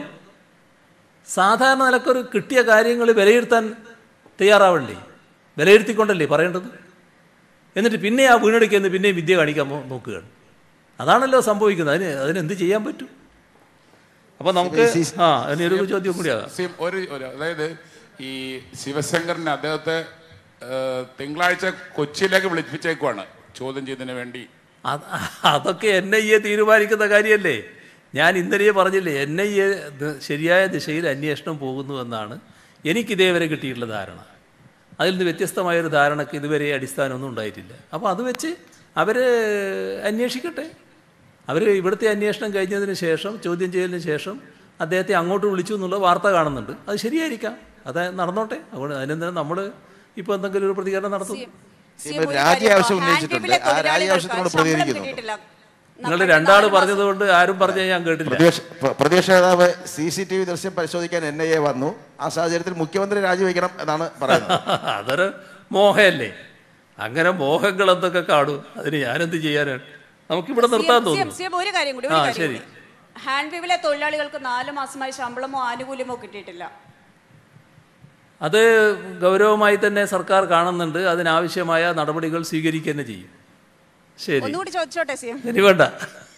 സാധാരണ നിലക്കൊരു കിട്ടിയ കാര്യങ്ങൾ വിലയിരുത്താൻ തയ്യാറാവണ്ടേ വിലയിരുത്തിക്കൊണ്ടല്ലേ പറയേണ്ടത് എന്നിട്ട് പിന്നെ ആ വീണെടുക്കുന്ന പിന്നെയും വിദ്യ കാണിക്കാൻ നോ- നോക്കുകയാണ് അതാണല്ലോ സംഭവിക്കുന്നത് അതിന് അതിനെന്ത് ചെയ്യാൻ പറ്റും അപ്പോൾ നമുക്ക് ആ ഇനി ഒരു ചോദ്യം കൂടിയാകാം സി- ഒരു ഒരു- അതായത് ഈ ശിവശങ്കറിന് അദ്ദേഹത്തെ ഏഹ്, തിങ്കളാഴ്ച കൊച്ചിയിലേക്ക് വിളിപ്പിച്ചേക്കുവാണ് ചോദ്യം ചെയ്തതിന് വേണ്ടി അത് അതൊക്കെ എൻ ഐ എ തീരുമാനിക്കുന്ന കാര്യമല്ലേ ഞാൻ ഇന്നലെ പറഞ്ഞില്ലേ എൻ ഐ എ ശരിയായ ദിശയിൽ അന്വേഷണം പോകുന്നുവെന്നാണ് എനിക്കിതേവരെ കിട്ടിയിട്ടുള്ള ധാരണ അതിൽ നിന്ന് വ്യത്യസ്തമായൊരു ധാരണക്ക് ഇതുവരെ അടിസ്ഥാനമൊന്നും ഉണ്ടായിട്ടില്ല അപ്പോൾ അത് വെച്ച് അവർ അന്വേഷിക്കട്ടെ അവർ ഇവിടുത്തെ അന്വേഷണം കഴിഞ്ഞതിന് ശേഷം ചോദ്യം ചെയ്യലിന് ശേഷം അദ്ദേഹത്തെ അങ്ങോട്ട് വിളിച്ചു എന്നുള്ള വാർത്ത കാണുന്നുണ്ട് അത് ശരിയായിരിക്കാം അത് നടന്നോട്ടെ അതുകൊണ്ട് അതിനെന്താ നമ്മൾ ഇപ്പോൾ എന്തെങ്കിലും ഒരു പ്രതികരണം നടത്തും ഇപ്പൊ രാജി ആവശ്യം ഉന്നയിച്ചിട്ടുണ്ട് ആ രാജി ആവശ്യത്തിനോട് പ്രതികരിക്കുന്നു നിങ്ങൾ രണ്ടാൾ പറഞ്ഞതുകൊണ്ട് ആരും പറഞ്ഞ ഞാൻ കേട്ടില്ല പ്രതിപക്ഷ പ്ര- പ്രതിപക്ഷ നേതാവ് സി സി ടി വി ദൃശ്യം പരിശോധിക്കാൻ എൻ ഐ എ വന്നു ആ സാഹചര്യത്തിൽ മുഖ്യമന്ത്രി രാജിവെക്കണം എന്നാണ് പറയുന്നത് അതൊരു മോഹമല്ലേ അങ്ങനെ മോഹങ്ങൾ എന്തൊക്കെ കാണും അതിന് ഞാനെന്ത് ചെയ്യാനാണ് നമുക്കിവിടെ നിർത്താൻ സി എം, തോന്നുന്നു സി എം, ഒരു കാര്യം കൂടി ആ ഒരു കാര്യം ശരി കൂടി. ഹാൻഡ് വീവിലെ തൊഴിലാളികൾക്ക് നാല് മാസമായി ശമ്പളമോ ആനുകൂല്യമോ കിട്ടിയിട്ടില്ല അത് ഗൗരവമായി തന്നെ സർക്കാർ കാണുന്നുണ്ട് അതിനാവശ്യമായ നടപടികൾ സ്വീകരിക്കുക തന്നെ ചെയ്യും ശരി ഒന്നുകൂടി ചോദിച്ചോട്ടെ സി എം ഇനി വേണ്ട